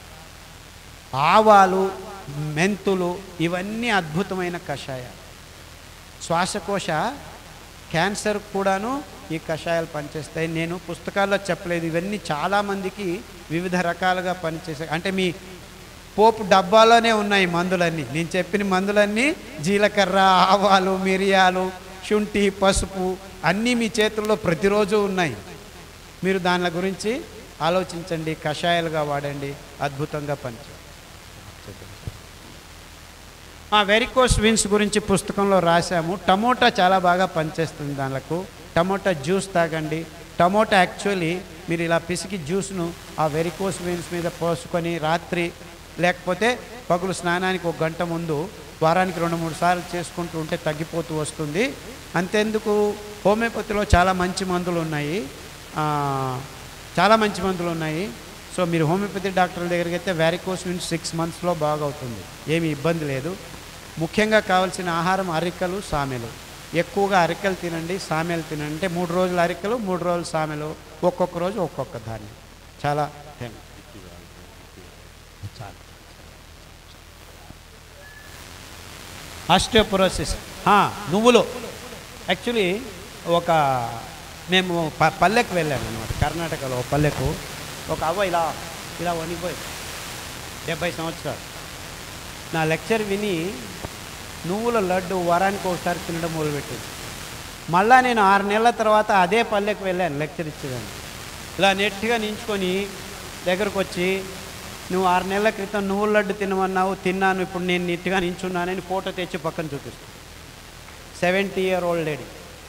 ఆవాలు మెంతులు ఇవన్నీ అద్భుతమైన కషాయాలు శ్వాసకోశ క్యాన్సర్ కూడాను ఈ కషాయాలు పనిచేస్తాయి నేను పుస్తకాల్లో చెప్పలేదు ఇవన్నీ చాలామందికి వివిధ రకాలుగా పనిచేసాయి అంటే మీ పోపు డబ్బాలోనే ఉన్నాయి మందులన్నీ నేను చెప్పిన మందులన్నీ జీలకర్ర ఆవాలు మిరియాలు శుంఠి పసుపు అన్నీ మీ చేతుల్లో ప్రతిరోజు ఉన్నాయి మీరు దాని గురించి ఆలోచించండి కషాయాలుగా వాడండి అద్భుతంగా పనిచేయండి ఆ వెరికోస్ విన్స్ గురించి పుస్తకంలో రాశాము టమోటా చాలా బాగా పనిచేస్తుంది దానికి టమోటా జ్యూస్ తాగండి టమోటా యాక్చువల్లీ మీరు ఇలా పిసికి జ్యూస్ను ఆ వెరికోస్ విన్స్ మీద పోసుకొని రాత్రి లేకపోతే పగులు స్నానానికి ఒక గంట ముందు వారానికి రెండు మూడు సార్లు చేసుకుంటూ ఉంటే తగ్గిపోతూ వస్తుంది అంతెందుకు హోమియోపతిలో చాలా మంచి మందులు ఉన్నాయి ఆ, చాలా మంచి మందులు ఉన్నాయి సో మీరు హోమియోపతి డాక్టర్ల దగ్గరికి అయితే వ్యారికోస్ విన్స్ సిక్స్ మంత్స్లో బాగవుతుంది ఏమీ ఇబ్బంది లేదు ముఖ్యంగా కావాల్సిన ఆహారం అరికలు సామెలు ఎక్కువగా అరికలు తినండి సామెలు తినండి అంటే మూడు రోజులు అరికలు మూడు రోజులు సామెలు ఒక్కొక్క రోజు ఒక్కొక్క ధాన్యం చాలా థ్యాంక్ చాలా ఆస్టియోపొరోసిస్ నువ్వులు యాక్చువల్లీ ఒక మేము ప పల్లెకు వెళ్ళాము అనమాట కర్ణాటకలో ఒక పల్లెకు ఒక అవ్వ ఇలా ఇలా వణిపోయి డెబ్బై సంవత్సరాలు నా లెక్చర్ విని నువ్వుల లడ్డు వారానికి ఒకసారి తినడం మొదలుపెట్టింది మళ్ళా నేను ఆరు నెలల తర్వాత అదే పల్లెకు వెళ్ళాను లెక్చర్ ఇచ్చేదాన్ని ఇలా నెట్గా నించుకొని దగ్గరకు వచ్చి నువ్వు ఆరు నెలల క్రితం నువ్వుల లడ్డు తినమన్నావు తిన్నాను ఇప్పుడు నేను నీట్గా నించున్నానని ఫోటో తెచ్చి పక్కన చూపిస్తాను సెవెంటీ ఇయర్ ఓల్డ్ లేడీ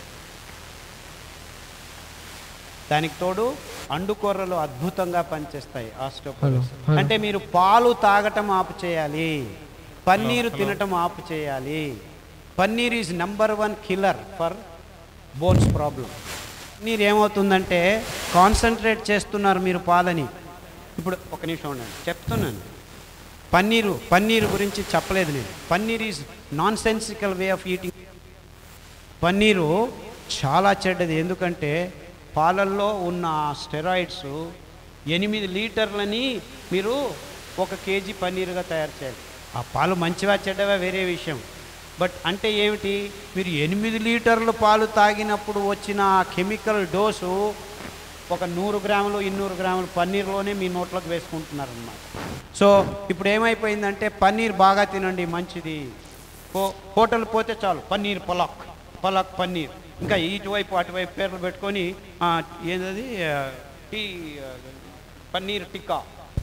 దానికి తోడు అండుకూరలు అద్భుతంగా పనిచేస్తాయి ఆస్టోపోరోసిస్ హలో, హలో. అంటే మీరు పాలు తాగటం ఆపు చేయాలి పన్నీరు తినటం ఆపు చేయాలి paneer is number one killer for bones problem paneer ఏమవుతుందంటే కాన్సన్ట్రేట్ చేస్తున్నారు మీరు పాలని ఇప్పుడు ఒక నిమిషం ఉండండి చెప్తున్నాను పన్నీరు పన్నీరు గురించి చెప్పలేదు నేను paneer is nonsensical way of eating paneer చాలా చెడ్డది ఎందుకంటే పాలల్లో ఉన్న స్టెరాయిడ్స్ ఎనిమిది లీటర్లని మీరు ఒక కేజీ పన్నీరుగా తయారు చేయాలి ఆ పాలు మంచివా చెడ్డవా వేరే విషయం బట్ అంటే ఏమిటి మీరు ఎనిమిది లీటర్లు పాలు తాగినప్పుడు వచ్చిన ఆ కెమికల్ డోసు ఒక నూరు గ్రాములు ఇన్నూరు గ్రాములు పన్నీర్లోనే మీ నోట్లోకి వేసుకుంటున్నారన్నమాట సో ఇప్పుడు ఏమైపోయిందంటే పన్నీర్ బాగా తినండి మంచిది హో హోటల్ పోతే చాలు పన్నీర్ పొలాక్ పొలాక్ పన్నీర్ ఇంకా ఇటువైపు అటువైపు పేర్లు పెట్టుకొని ఆ, ఏంటది ఆ, టీ ఆ, పన్నీర్ టిక్కా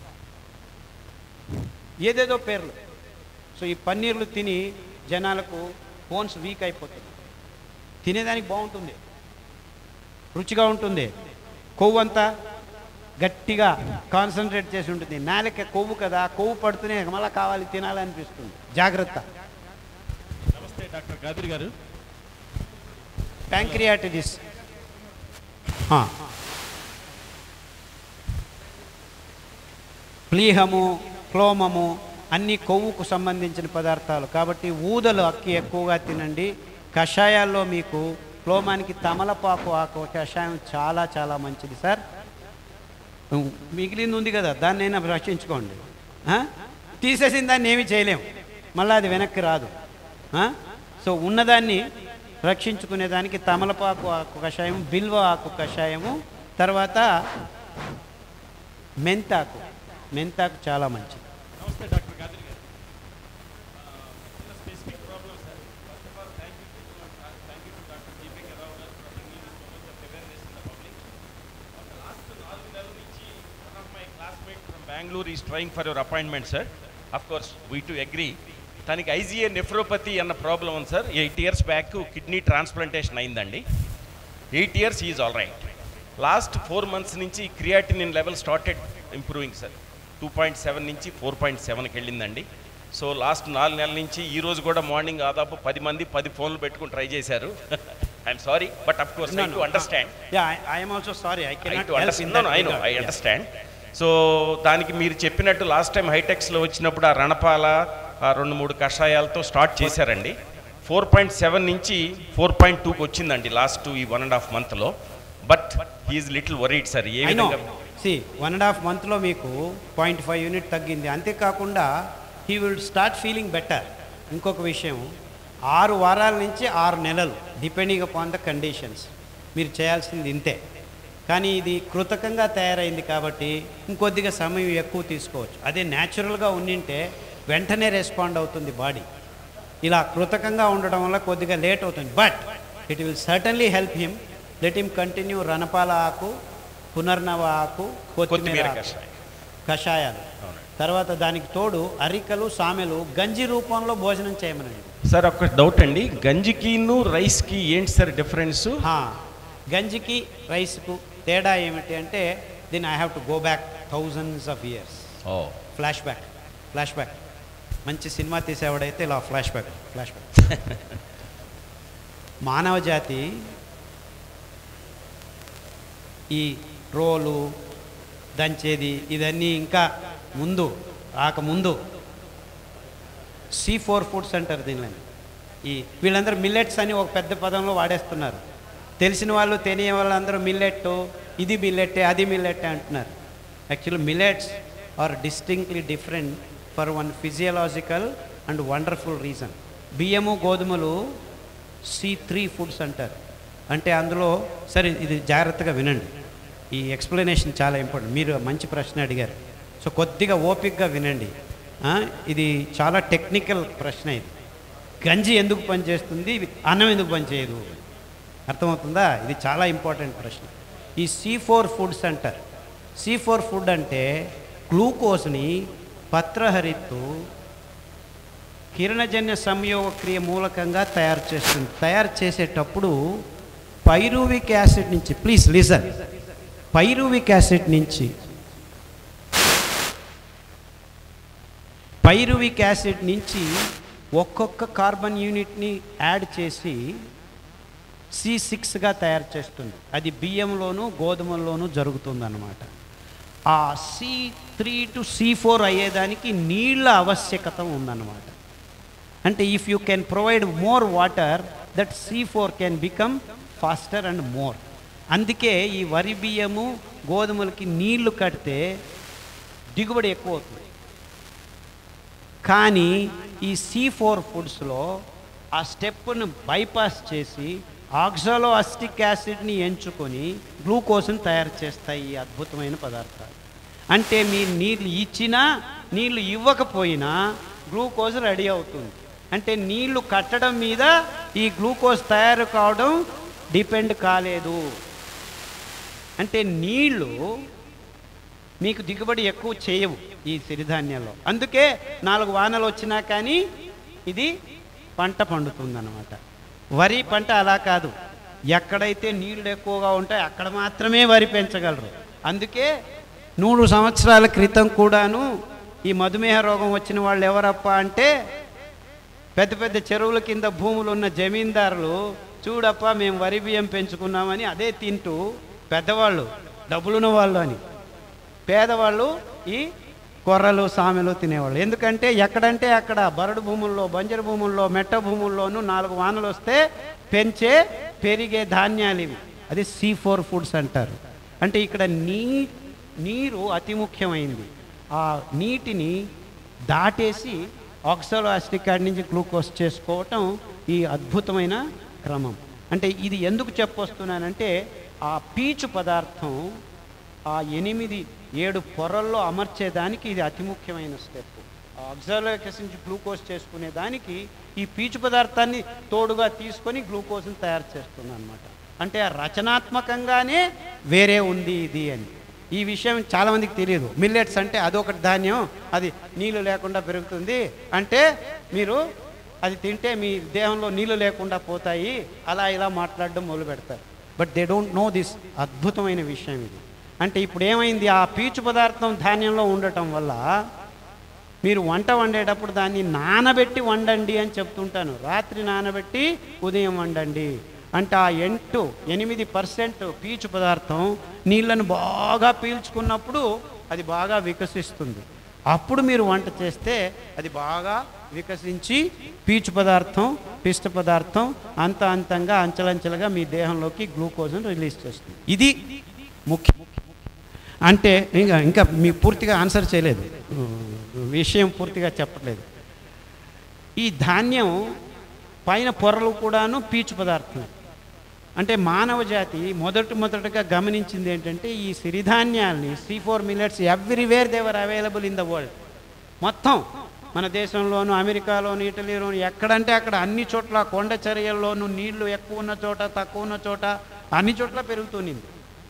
ఏదేదో పేర్లు సో ఈ పన్నీర్లు తిని జనాలకు బోన్స్ వీక్ అయిపోతుంది తినేదానికి బాగుంటుంది రుచిగా ఉంటుంది కొవ్వు అంతా గట్టిగా కాన్సన్ట్రేట్ చేసి ఉంటుంది నాలుక కొవ్వు కదా కొవ్వు పడుతూనే మళ్ళీ కావాలి తినాలనిపిస్తుంది జాగ్రత్త నమస్తే డాక్టర్ గాదిరి గారు ప్యాంక్రియాటిస్ ప్లీహము క్లోమము అన్ని కొవ్వుకు సంబంధించిన పదార్థాలు కాబట్టి ఊదలు అక్కి ఎక్కువగా తినండి కషాయాల్లో మీకు క్లోమానికి తమలపాకు ఆకు కషాయం చాలా చాలా మంచిది సార్ మిగిలింది ఉంది కదా దాన్ని అయినా రక్షించుకోండి ఆ? తీసేసిన దాన్ని ఏమీ చేయలేము మళ్ళీ అది వెనక్కి రాదు ఆ? సో ఉన్నదాన్ని రక్షించుకునేదానికి తమలపాకు ఆకు కషాయం బిల్వ ఆకు కషాయము తర్వాత మెంతాకు మెంతాకు చాలా మంచిది నమస్తే డాక్టర్ గాదిరి గారు Bengaluru is trying for your appointment sir of course we to agree తనకి ఐజీఏ నెఫ్రోపతి అన్న ప్రాబ్లం ఉంది sir eight years back kidney transplantation అయిందండి eight years is all right last four months నుంచి creatinine level started improving sir two point seven నుంచి four point సెవెన్కి వెళ్ళిందండి so last నాలుగు నెలల నుంచి ఈ రోజు కూడా మార్నింగ్ దాదాపు పది మంది పది ఫోన్లు పెట్టుకుని ట్రై చేశారు I'm sorry but of course I to understand Yeah, I, I am also sorry. I I cannot to help in understand that I know regard. I Yeah. Understand so దానికి మీరు చెప్పినట్టు లాస్ట్ టైం హైటెక్స్లో వచ్చినప్పుడు ఆ రణపాల ఆ రెండు మూడు కషాయాలతో start చేశారండి ఫోర్ పాయింట్ సెవెన్ నుంచి ఫోర్ పాయింట్ టూకి వచ్చిందండి లాస్ట్ ఈ వన్ అండ్ హాఫ్ మంత్లో but he's little worried sir ఏ ఐ నో విధంగా సి వన్ అండ్ హాఫ్ మంత్లో మీకు పాయింట్ ఫైవ్ యూనిట్ తగ్గింది అంతేకాకుండా he will start feeling better ఇంకొక విషయం ఆరు వారాల నుంచి ఆరు నెలలు డిపెండింగ్ అపాన్ ద కండిషన్స్ మీరు చేయాల్సింది ఇంతే కానీ ఇది కృతకంగా తయారైంది కాబట్టి ఇంకొద్దిగా సమయం ఎక్కువ తీసుకోవచ్చు అదే న్యాచురల్గా ఉండింటే వెంటనే రెస్పాండ్ అవుతుంది బాడీ ఇలా కృతకంగా ఉండడం వల్ల కొద్దిగా లేట్ అవుతుంది but it will certainly help him let him continue రణపాల ఆకు పునర్నవ ఆకు కొత్తిమీర కొత్తిమీర ఆకు, కషాయం. కషాయాలు తర్వాత దానికి తోడు అరికలు సామెలు గంజి రూపంలో భోజనం చేయమనండి సార్ ఒక డౌట్ అండి గంజికిను రైస్కి ఏంటి సార్ డిఫరెన్స్ హా, గంజికి రైస్కు తేడా ఏమిటి అంటే then I have to go back thousands of years ఓ ఫ్లాష్ బ్యాక్ ఫ్లాష్ బ్యాక్ మంచి సినిమా తీసేవాడైతే ఇలా ఫ్లాష్ బ్యాక్ ఫ్లాష్ బ్యాక్ మానవ జాతి ఈ రోలు దంచేది ఇదన్నీ ఇంకా ముందు రాకముందు సి ఫోర్ ఫుడ్స్ అంటారు దీనిని ఈ వీళ్ళందరూ మిల్లెట్స్ అని ఒక పెద్ద పదంలో వాడేస్తున్నారు తెలిసిన వాళ్ళు తెలియని వాళ్ళందరూ మిల్లెట్ ఇది మిల్లెట్టే అది మిల్లెట్టే అంటున్నారు actually millets are distinctly different for one physiological and wonderful reason బియ్యము గోధుమలు సి త్రీ ఫుడ్స్ అంటారు అంటే అందులో సరే ఇది జాగ్రత్తగా వినండి ఈ ఎక్స్ప్లెనేషన్ చాలా ఇంపార్టెంట్ మీరు మంచి ప్రశ్న అడిగారు సో కొద్దిగా ఓపిక్గా వినండి ఆ, ఇది చాలా టెక్నికల్ ప్రశ్న ఇది గంజి ఎందుకు పనిచేస్తుంది అన్నం ఎందుకు పనిచేయదు అర్థమవుతుందా ఇది చాలా ఇంపార్టెంట్ ప్రశ్న ఈ సి ఫోర్ ఫుడ్స్ అంటారు సి ఫోర్ ఫుడ్ అంటే గ్లూకోజ్ని పత్రహరిత్తు కిరణజన్య సంయోగ క్రియ మూలకంగా తయారు చేస్తుంది తయారు చేసేటప్పుడు పైరూవిక్ యాసిడ్ నుంచి ప్లీజ్ లిజన్ పైరూవిక్ యాసిడ్ నుంచి పైరువిక్ యాసిడ్ నుంచి ఒక్కొక్క కార్బన్ యూనిట్ని యాడ్ చేసి సి సిక్స్గా తయారు చేస్తుంది అది బియ్యంలోను గోధుమల్లోనూ జరుగుతుందన్నమాట ఆ C three to C four అయ్యేదానికి నీళ్ళ ఆవశ్యకత ఉందన్నమాట అంటే if you can provide more water that C four can become faster and more అందుకే ఈ వరి బియ్యము గోధుమలకి నీళ్లు కడితే దిగుబడి ఎక్కువ అవుతుంది కానీ ఈ సి ఫోర్ ఫుడ్స్లో ఆ స్టెప్ను బైపాస్ చేసి ఆక్సాలో అస్టిక్ యాసిడ్ని ఎంచుకొని గ్లూకోజ్ని తయారు చేస్తాయి ఈ అద్భుతమైన పదార్థాలు అంటే మీరు నీళ్ళు ఇచ్చినా నీళ్ళు ఇవ్వకపోయినా గ్లూకోజ్ రెడీ అవుతుంది అంటే నీళ్లు కట్టడం మీద ఈ గ్లూకోజ్ తయారు కావడం డిపెండ్ కాలేదు అంటే నీళ్ళు మీకు దిగుబడి ఎక్కువ చేయవు ఈ సిరిధాన్యాల్లో అందుకే నాలుగు వానలు వచ్చినా కానీ ఇది పంట పండుతుందన్నమాట వరి పంట అలా కాదు ఎక్కడైతే నీళ్లు ఎక్కువగా ఉంటాయో అక్కడ మాత్రమే వరి పెంచగలరు అందుకే నూరు సంవత్సరాల క్రితం కూడాను ఈ మధుమేహ రోగం వచ్చిన వాళ్ళు ఎవరప్ప అంటే పెద్ద పెద్ద చెరువుల కింద భూములు ఉన్న జమీందారులు చూడప్ప మేము వరి బియ్యం పెంచుకున్నామని అదే తింటూ పెద్దవాళ్ళు డబ్బులున్న వాళ్ళు అని పేదవాళ్ళు ఈ కొర్రలు సామెలు తినేవాళ్ళు ఎందుకంటే ఎక్కడంటే అక్కడ బరడు భూముల్లో బంజరు భూముల్లో మెట్ట భూముల్లోనూ నాలుగు వానలు వస్తే పెంచే పెరిగే ధాన్యాలు ఇవి అది సి ఫోర్ ఫుడ్స్ అంటారు అంటే ఇక్కడ నీ నీరు అతి ముఖ్యమైంది ఆ నీటిని దాటేసి ఆక్సలో యాసిడ్ కాడి నుంచి గ్లూకోజ్ చేసుకోవటం ఈ అద్భుతమైన క్రమం అంటే ఇది ఎందుకు చెప్పొస్తున్నానంటే ఆ పీచు పదార్థం ఆ ఎనిమిది ఏడు పొరల్లో అమర్చేదానికి ఇది అతి ముఖ్యమైన స్టెప్ ఆక్సాలోకస్ నుంచి గ్లూకోజ్ చేసుకునే దానికి ఈ పీచు పదార్థాన్ని తోడుగా తీసుకొని గ్లూకోజ్ని తయారు చేస్తుంది అనమాట అంటే రచనాత్మకంగానే వేరే ఉంది ఇది అని ఈ విషయం చాలామందికి తెలియదు మిల్లెట్స్ అంటే అదొకటి ధాన్యం అది నీళ్ళు లేకుండా పెరుగుతుంది అంటే మీరు అది తింటే మీ దేహంలో నీళ్ళు లేకుండా పోతాయి అలా ఇలా మాట్లాడడం మొదలు పెడతారు but they don't know this అద్భుతమైన విషయం ఇది అంటే ఇప్పుడు ఏమైంది ఆ పీచు పదార్థం ధాన్యంలో ఉండటం వల్ల మీరు వంట వండేటప్పుడు దాన్ని నానబెట్టి వండండి అని చెప్తుంటాను రాత్రి నానబెట్టి ఉదయం వండండి అంటే ఆ ఎంటు ఎనిమిది పర్సెంట్ పీచు పదార్థం నీళ్ళను బాగా పీల్చుకున్నప్పుడు అది బాగా వికసిస్తుంది అప్పుడు మీరు వంట చేస్తే అది బాగా వికసించి పీచు పదార్థం పిష్ట పదార్థం అంత అంతంగా అంచెలంచెలుగా మీ దేహంలోకి గ్లూకోజ్ను రిలీజ్ చేస్తుంది ఇది ముఖ్యం అంటే ఇంకా ఇంకా మీకు పూర్తిగా ఆన్సర్ చేయలేదు విషయం పూర్తిగా చెప్పట్లేదు ఈ ధాన్యం పైన పొరలు కూడాను పీచు పదార్థం అంటే మానవ జాతి మొదటి మొదటగా గమనించింది ఏంటంటే ఈ సిరిధాన్యాల్ని C four millets everywhere they're available in the world మొత్తం మన దేశంలోను అమెరికాలోను ఇటలీలోను ఎక్కడంటే అక్కడ అన్ని చోట్ల కొండ చర్యల్లోనూ నీళ్లు ఎక్కువ ఉన్న చోట తక్కువ ఉన్న చోట అన్ని చోట్ల పెరుగుతుంది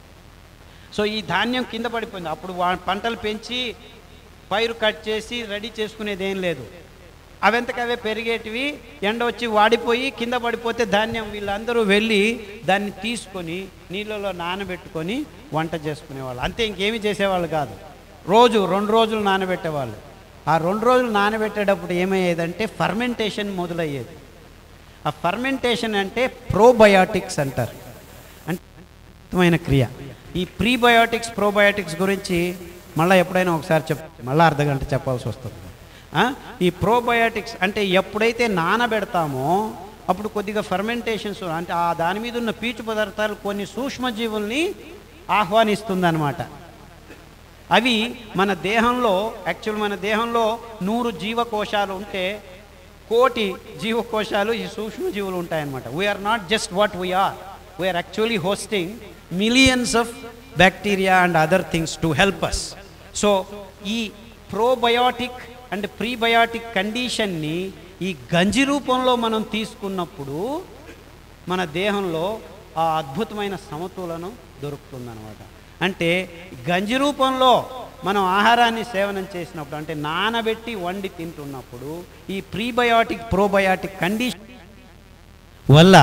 సో ఈ ధాన్యం కింద పడిపోయింది అప్పుడు వా- పంటలు పెంచి పైరు కట్ చేసి రెడీ చేసుకునేది ఏం లేదు అవంతకవే పెరిగేటివి ఎండ వచ్చి వాడిపోయి కింద పడిపోతే ధాన్యం వీళ్ళందరూ వెళ్ళి దాన్ని తీసుకొని నీళ్ళలో నానబెట్టుకొని వంట చేసుకునేవాళ్ళు అంతే ఇంకేమీ చేసేవాళ్ళు కాదు రోజు రెండు రోజులు నానబెట్టేవాళ్ళు ఆ రెండు రోజులు నానబెట్టేటప్పుడు ఏమయ్యేదంటే ఫర్మెంటేషన్ మొదలయ్యేది ఆ ఫర్మెంటేషన్ అంటే ప్రోబయాటిక్స్ అంటారు అంటే అద్భుతమైన క్రియ ఈ ప్రీబయోటిక్స్ ప్రోబయోటిక్స్ గురించి మళ్ళీ ఎప్పుడైనా ఒకసారి చెప్ మళ్ళీ అర్ధ గంట చెప్పాల్సి వస్తుంది ఆ? ఈ ప్రోబయోటిక్స్ అంటే ఎప్పుడైతే నానబెడతామో అప్పుడు కొద్దిగా ఫర్మెంటేషన్స్ అంటే ఆ దాని మీద ఉన్న పీచు పదార్థాలు కొన్ని సూక్ష్మజీవుల్ని ఆహ్వానిస్తుందన్నమాట అవి మన దేహంలో యాక్చువల్ మన దేహంలో నూరు జీవకోశాలు ఉంటే కోటి జీవకోశాలు ఈ సూక్ష్మజీవులు ఉంటాయన్నమాట we are not just what we are we are actually hosting millions of bacteria and other things to help us so ఈ ప్రోబయోటిక్ అండ్ ప్రీబయోటిక్ కండిషన్ని ఈ గంజి రూపంలో మనం తీసుకున్నప్పుడు మన దేహంలో ఆ అద్భుతమైన సమతులను దొరుకుతుందన్నమాట అంటే గంజి రూపంలో మనం ఆహారాన్ని సేవనం చేసినప్పుడు అంటే నానబెట్టి వండి తింటున్నప్పుడు ఈ ప్రీబయోటిక్ ప్రోబయోటిక్ కండిషన్ వల్ల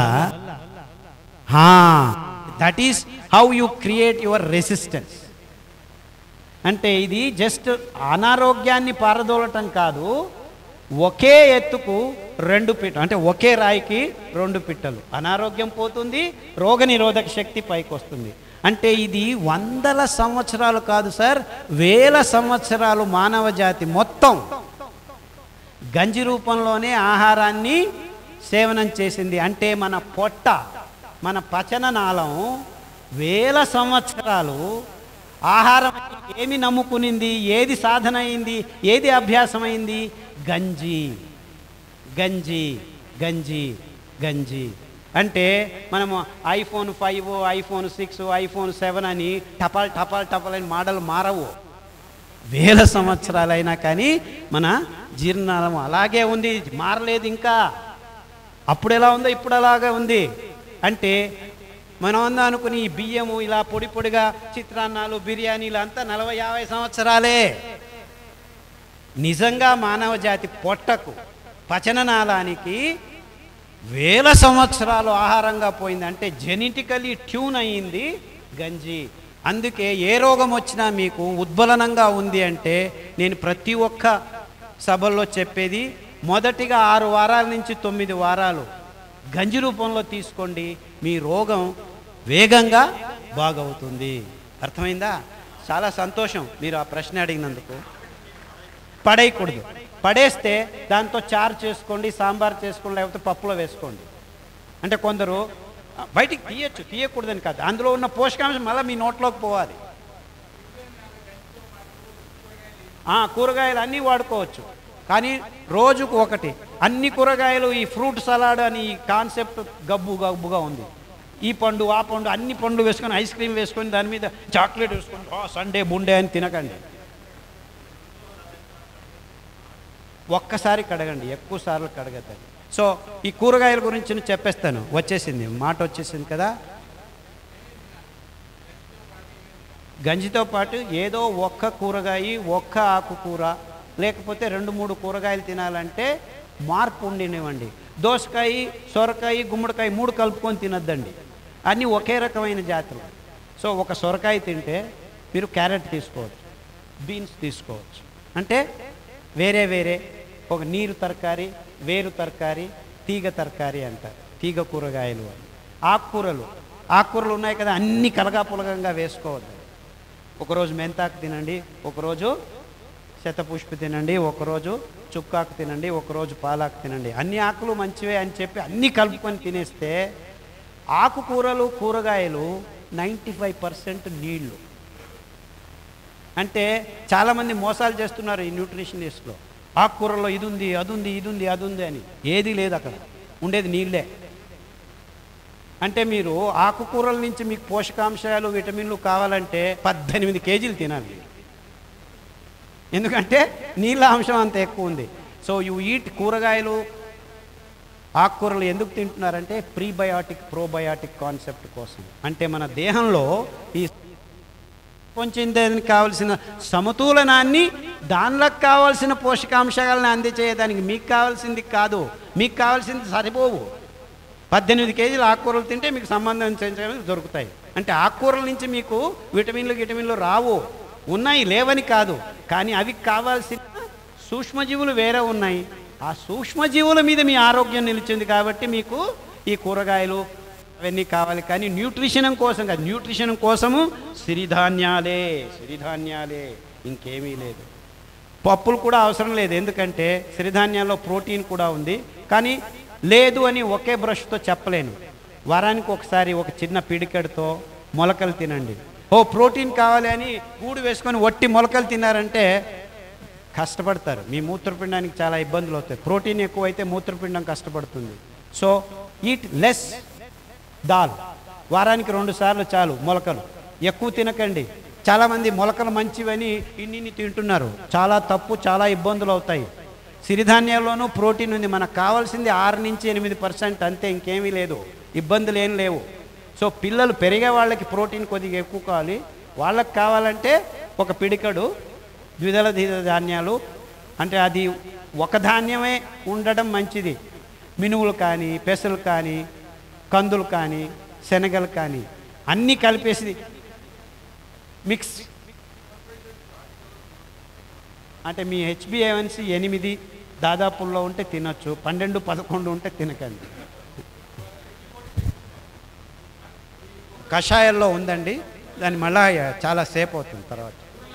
that is how you create your resistance అంటే ఇది జస్ట్ అనారోగ్యాన్ని పారదోలటం కాదు ఒకే ఎత్తుకు రెండు పిట్ట అంటే ఒకే రాయికి రెండు పిట్టలు అనారోగ్యం పోతుంది రోగనిరోధక శక్తి పైకి వస్తుంది అంటే ఇది వందల సంవత్సరాలు కాదు సార్ వేల సంవత్సరాలు మానవ జాతి మొత్తం గంజి రూపంలోనే ఆహారాన్ని సేవనం చేసింది అంటే మన పొట్ట మన పచన నాళం వేల సంవత్సరాలు ఆహారం ఏమి నమ్ముకునింది ఏది సాధన అయింది ఏది అభ్యాసమైంది గంజి గంజి గంజి గంజి అంటే మనము iPhone five iPhone six iPhone seven అని టపాల్ టపాల్ టపాల్ అని మోడల్ మారవు వేల సంవత్సరాలైనా కానీ మన జీర్ణాలం అలాగే ఉంది మారలేదు ఇంకా అప్పుడు ఎలా ఉందో ఇప్పుడు అలాగే ఉంది అంటే మనం అందా అనుకుని ఈ బియ్యము ఇలా పొడి పొడిగా చిత్రాన్నాలు బిర్యానీలు అంతా నలభై యాభై సంవత్సరాలే నిజంగా మానవ జాతి పొట్టకు పచననాళానికి వేల సంవత్సరాలు ఆహారంగా పోయింది అంటే జెనెటికలీ ట్యూన్ అయ్యింది గంజి అందుకే ఏ రోగం వచ్చినా మీకు ఉద్బలనంగా ఉంది అంటే నేను ప్రతి ఒక్క సభల్లో చెప్పేది మొదటిగా ఆరు వారాల నుంచి తొమ్మిది వారాలు గంజి రూపంలో తీసుకోండి మీ రోగం వేగంగా బాగవుతుంది అర్థమైందా చాలా సంతోషం మీరు ఆ ప్రశ్న అడిగినందుకు పడేయకూడదు పడేస్తే దాంతో చారు చేసుకోండి సాంబార్ చేసుకోండి లేకపోతే పప్పులో వేసుకోండి అంటే కొందరు ఆ, బయటికి తీయచ్చు తీయకూడదని కాదు అందులో ఉన్న పోషకాంశం మళ్ళీ మీ నోట్లోకి పోవాలి ఆ, కూరగాయలు అన్నీ వాడుకోవచ్చు కానీ రోజుకు ఒకటి అన్ని కూరగాయలు ఈ ఫ్రూట్ సలాడ్ అని ఈ కాన్సెప్ట్ గబ్బు గబ్బుగా ఉంది ఈ పండు ఆ పండు అన్ని పండ్లు వేసుకొని ఐస్ క్రీమ్ వేసుకొని దాని మీద చాక్లెట్ వేసుకొని "ఆ, సండే బుండే అని తినకండి ఒక్కసారి కడగండి ఎక్కువ సార్లు కడగద్దండి సో ఈ కూరగాయల గురించి నేను చెప్పేస్తాను వచ్చేసింది మాట వచ్చేసింది కదా గంజితో పాటు ఏదో ఒక్క కూరగాయ ఒక్క ఆకుకూర లేకపోతే రెండు మూడు కూరగాయలు తినాలంటే మార్పు ఉండినివ్వండి దోసకాయ సొరకాయ గుమ్మడికాయ మూడు కలుపుకొని తినొద్దండి అన్నీ ఒకే రకమైన జాతులు సో ఒక సొరకాయ తింటే మీరు క్యారెట్ తీసుకోవచ్చు బీన్స్ తీసుకోవచ్చు అంటే వేరే వేరే ఒక నీరు తరకారి వేరు తరకారి తీగ తరకారి అంటారు తీగ కూరగాయలు అని ఆకుకూరలు ఆకుకూరలు ఉన్నాయి కదా అన్ని కలగాపులగంగా వేసుకోవద్దు ఒకరోజు మెంతాకు తినండి ఒకరోజు శతపుష్పి తినండి ఒకరోజు చుక్కాకు తినండి ఒకరోజు పాలాకు తినండి అన్ని ఆకులు మంచివే అని చెప్పి అన్నీ కలుపుకొని తినేస్తే ఆకుకూరలు కూరగాయలు నైంటీ ఫైవ్ పర్సెంట్ నీళ్లు అంటే చాలామంది మోసాలు చేస్తున్నారు ఈ న్యూట్రిషనిస్ట్లో ఆకుకూరలో ఇది ఉంది అది ఉంది ఇది ఉంది అది ఉంది అని ఏది లేదు అక్కడ ఉండేది నీళ్ళే అంటే మీరు ఆకుకూరల నుంచి మీకు పోషకాంశాలు విటమిన్లు కావాలంటే పద్దెనిమిది కేజీలు తినాలి ఎందుకంటే నీళ్ళ అంశం అంత ఎక్కువ ఉంది సో యు ఈట్ కూరగాయలు ఆకుకూరలు ఎందుకు తింటున్నారంటే ప్రీబయాటిక్ ప్రోబయాటిక్ కాన్సెప్ట్ కోసం అంటే మన దేహంలో ఈ పొంచేదానికి కావలసిన సమతూలనాన్ని దానిలోకి కావాల్సిన పోషకాంశాలను అందజేయడానికి మీకు కావాల్సింది కాదు మీకు కావాల్సింది సరిపోవు పద్దెనిమిది కేజీలు ఆకుకూరలు తింటే మీకు సంబంధం దొరుకుతాయి అంటే ఆకుకూరల నుంచి మీకు విటమిన్లు విటమిన్లు రావు ఉన్నాయి లేవని కాదు కానీ అవి కావాల్సిన సూక్ష్మజీవులు వేరే ఉన్నాయి ఆ సూక్ష్మజీవుల మీద మీ ఆరోగ్యం నిలిచింది కాబట్టి మీకు ఈ కూరగాయలు అవన్నీ కావాలి కానీ న్యూట్రిషన్ కోసం కాదు న్యూట్రిషన్ కోసము సిరిధాన్యాలే సిరిధాన్యాలే ఇంకేమీ లేదు పప్పులు కూడా అవసరం లేదు ఎందుకంటే సిరిధాన్యాల్లో ప్రోటీన్ కూడా ఉంది కానీ లేదు అని ఒకే బ్రష్తో చెప్పలేను వారానికి ఒకసారి ఒక చిన్న పిడికెడుతో మొలకలు తినండి ఓ ప్రోటీన్ కావాలి అని గూడు వేసుకొని వట్టి మొలకలు తిన్నారంటే కష్టపడతారు మీ మూత్రపిండానికి చాలా ఇబ్బందులు అవుతాయి ప్రోటీన్ ఎక్కువైతే మూత్రపిండం కష్టపడుతుంది సో ఈట్ లెస్ దాల్ వారానికి రెండు సార్లు చాలు మొలకలు ఎక్కువ తినకండి చాలామంది మొలకలు మంచివని ఇన్ని తింటున్నారు చాలా తప్పు చాలా ఇబ్బందులు అవుతాయి సిరిధాన్యాల్లోనూ ప్రోటీన్ ఉంది మనకు కావాల్సింది ఆరు నుంచి ఎనిమిది పర్సెంట్ అంతే ఇంకేమీ లేదు ఇబ్బందులు ఏం లేవు సో పిల్లలు పెరిగే వాళ్ళకి ప్రోటీన్ కొద్దిగా ఎక్కువ కావాలి వాళ్ళకి కావాలంటే ఒక పిడికడు ద్విదళ ద్విదళ ధాన్యాలు అంటే అది ఒక ధాన్యమే ఉండడం మంచిది మినువులు కానీ పెసలు కానీ కందులు కానీ శనగలు కానీ అన్నీ కలిపేసి మిక్స్ అంటే మీ హెచ్బిఏవన్సీ ఎనిమిది దాదాపుల్లో ఉంటే తినొచ్చు పన్నెండు పదకొండు ఉంటే తినకండి కషాయాల్లో ఉందండి దాన్ని మళ్ళా చాలా సేపు అవుతుంది తర్వాత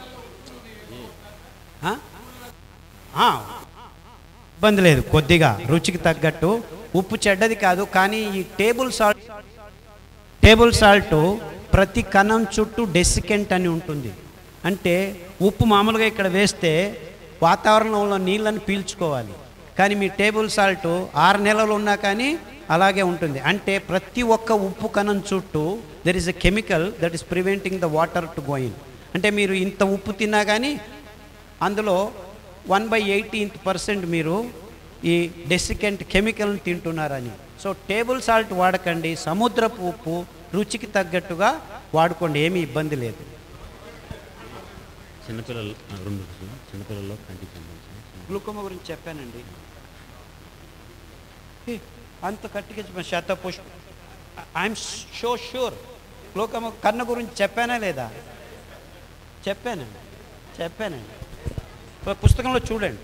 ఆ? ఆ, ఇబ్బంది లేదు కొద్దిగా రుచికి తగ్గట్టు ఉప్పు చెడ్డది కాదు కానీ ఈ టేబుల్ సాల్ట్ టేబుల్ సాల్ట్ ప్రతి కణం చుట్టూ డెసికెంట్ అని ఉంటుంది అంటే ఉప్పు మామూలుగా ఇక్కడ వేస్తే వాతావరణంలో నీళ్ళని పీల్చుకోవాలి కానీ మీ టేబుల్ సాల్ట్ ఆరు నెలలు ఉన్నా కానీ అలాగే ఉంటుంది అంటే ప్రతి ఒక్క ఉప్పు కణం చుట్టూ there is a chemical that is preventing the water to going అంటే మీరు ఇంత ఉప్పు తిన్నా కానీ అందులో వన్ బై ఎయిటీన్త్ పర్సెంట్ మీరు ఈ డెసికెంట్ కెమికల్ని తింటున్నారని సో టేబుల్ సాల్ట్ వాడకండి సముద్రపు ఉప్పు రుచికి తగ్గట్టుగా వాడుకోండి ఏమీ ఇబ్బంది లేదు చిన్నపిల్లలు ఆ, రెండు నిమిషాలు. చిన్నపిల్లల్లో కంటికి సంబంధించి గ్లూకోమా గురించి చెప్పానండి హే, అంత కట్టిగా చెప్పాను శతపుష్ప ఐఎమ్ షో షూర్ గ్లూకోమా కన్న గురించి చెప్పానా లేదా చెప్పానండి చెప్పానండి ఒక పుస్తకంలో చూడండి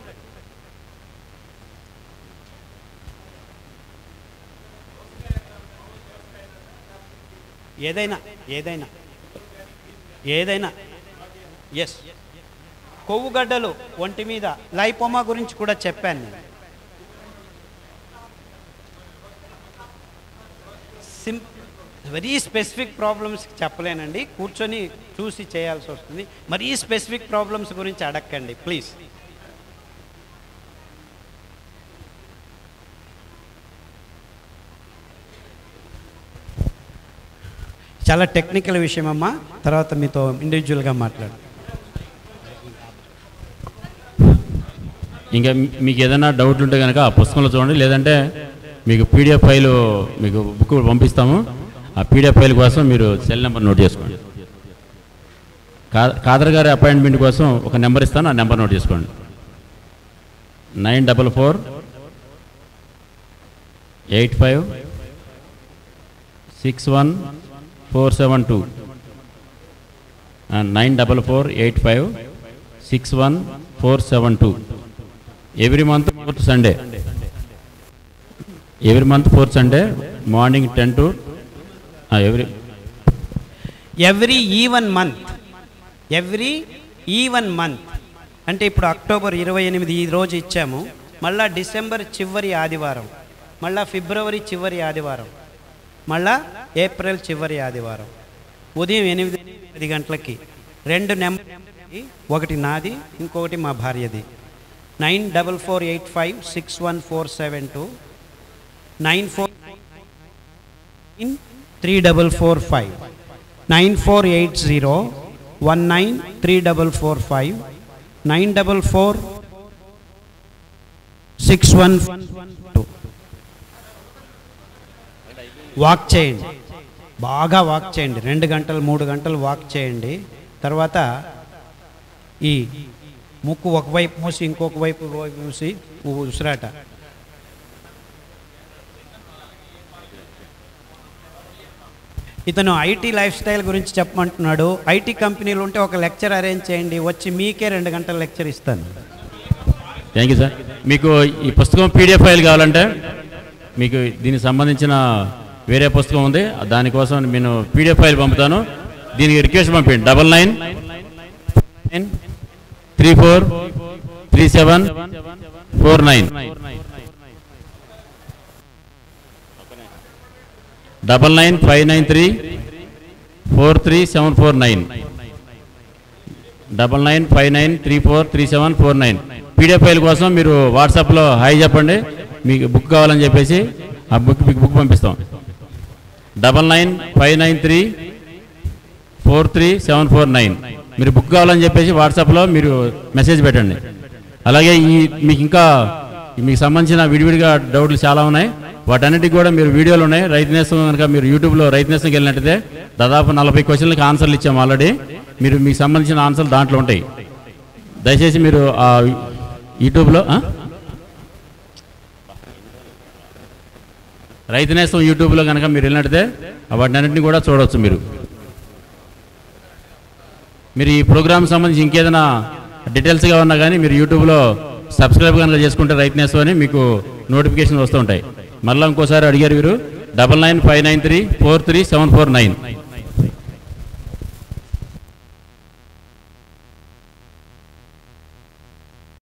ఏదైనా ఏదైనా ఏదైనా ఎస్ కొవ్వుగడ్డలు ఒంటి మీద లైపోమా గురించి కూడా చెప్పాను నేను సిం వెరీ స్పెసిఫిక్ ప్రాబ్లమ్స్ చెప్పలేనండి కూర్చొని చూసి చేయాల్సి వస్తుంది మరీ స్పెసిఫిక్ ప్రాబ్లమ్స్ గురించి అడగండి ప్లీజ్ చాలా టెక్నికల్ విషయం అమ్మా తర్వాత మీతో ఇండివిజువల్గా మాట్లాడు ఇంకా మీ- మీకు ఏదైనా డౌట్లు ఉంటే కనుక ఆ పుస్తకంలో చూడండి లేదంటే మీకు పీడిఎఫ్ ఫైల్ మీకు బుక్ పంపిస్తాము ఆ పీడిఎఫ్ ఫైల్ కోసం మీరు సెల్ నెంబర్ నోట్ చేసుకోండి కా కాదర్ గారి అపాయింట్మెంట్ కోసం ఒక నెంబర్ ఇస్తాను ఆ నెంబర్ నోట్ చేసుకోండి nine double four eight five six one four seven two nine double four eight five six one four seven two every month fourth Sunday every month fourth Sunday morning ten to every every even month every even month అంటే ఇప్పుడు October ఇరవై ఎనిమిది ఈ రోజు ఇచ్చాము మళ్ళా December చివరి ఆదివారం మళ్ళా ఫిబ్రవరి చివరి ఆదివారం మళ్ళా ఏప్రిల్ చివరి ఆదివారం ఉదయం ఎనిమిది ఎనిమిది గంటలకి రెండు నెంబర్ ఒకటి నాది ఇంకొకటి మా భార్యది nine double four eight five six one four seven two nine four three double four five nine four eight zero one nine three double four five nine double four six one two walk చేయండి బాగా walk చేయండి రెండు గంటలు మూడు గంటలు walk చేయండి తర్వాత ఈ ముక్కు ఒకవైపు మూసి ఇంకొక వైపు మూసి ఉసిరాట ఇతను ఐటీ లైఫ్ స్టైల్ గురించి చెప్పమంటున్నాడు ఐటీ కంపెనీలు ఉంటే ఒక లెక్చర్ అరేంజ్ చేయండి వచ్చి మీకే రెండు గంటల లెక్చర్ ఇస్తాను థ్యాంక్ యూ సార్ మీకు ఈ పుస్తకం పీడిఎఫ్ ఫైల్ కావాలంటే మీకు దీనికి సంబంధించిన వేరే పుస్తకం ఉంది దానికోసం నేను పీడిఎఫ్ ఫైల్ పంపుతాను దీనికి రిక్వెస్ట్ పంపించండి double nine three four three seven four nine double nine five nine three four three seven four nine double nine five nine three four three seven four nine PDF file కోసం మీరు వాట్సాప్లో hi చెప్పండి మీకు book కావాలని చెప్పేసి ఆ book మీకు book పంపిస్తాం double nine five nine three four three seven four nine మీరు బుక్ కావాలని చెప్పేసి వాట్సాప్లో మీరు మెసేజ్ పెట్టండి అలాగే ఈ మీకు ఇంకా మీకు సంబంధించిన విడివిడిగా డౌట్లు చాలా ఉన్నాయి వాటన్నిటికి కూడా మీరు వీడియోలు ఉన్నాయి రైతు నేస్తం కనుక మీరు యూట్యూబ్లో రైతు నేస్తంకి వెళ్ళినట్టయితే దాదాపు నలభై క్వశ్చన్లకి ఆన్సర్లు ఇచ్చాము ఆల్రెడీ మీరు మీకు సంబంధించిన ఆన్సర్లు దాంట్లో ఉంటాయి దయచేసి మీరు ఆ యూట్యూబ్లో ఆ? రైతు నేస్తం యూట్యూబ్లో కనుక మీరు వెళ్ళినట్టయితే వాటినన్నింటినీ కూడా చూడవచ్చు మీరు మీరు ఈ ప్రోగ్రామ్ సంబంధించి ఇంకేదైనా డీటెయిల్స్గా ఉన్నా కానీ మీరు యూట్యూబ్లో సబ్స్క్రైబ్ కనుక చేసుకుంటే రైతు నేస్తం అని మీకు నోటిఫికేషన్ వస్తూ ఉంటాయి మళ్ళీ ఇంకోసారి అడిగారు మీరు double nine five nine three four three seven four nine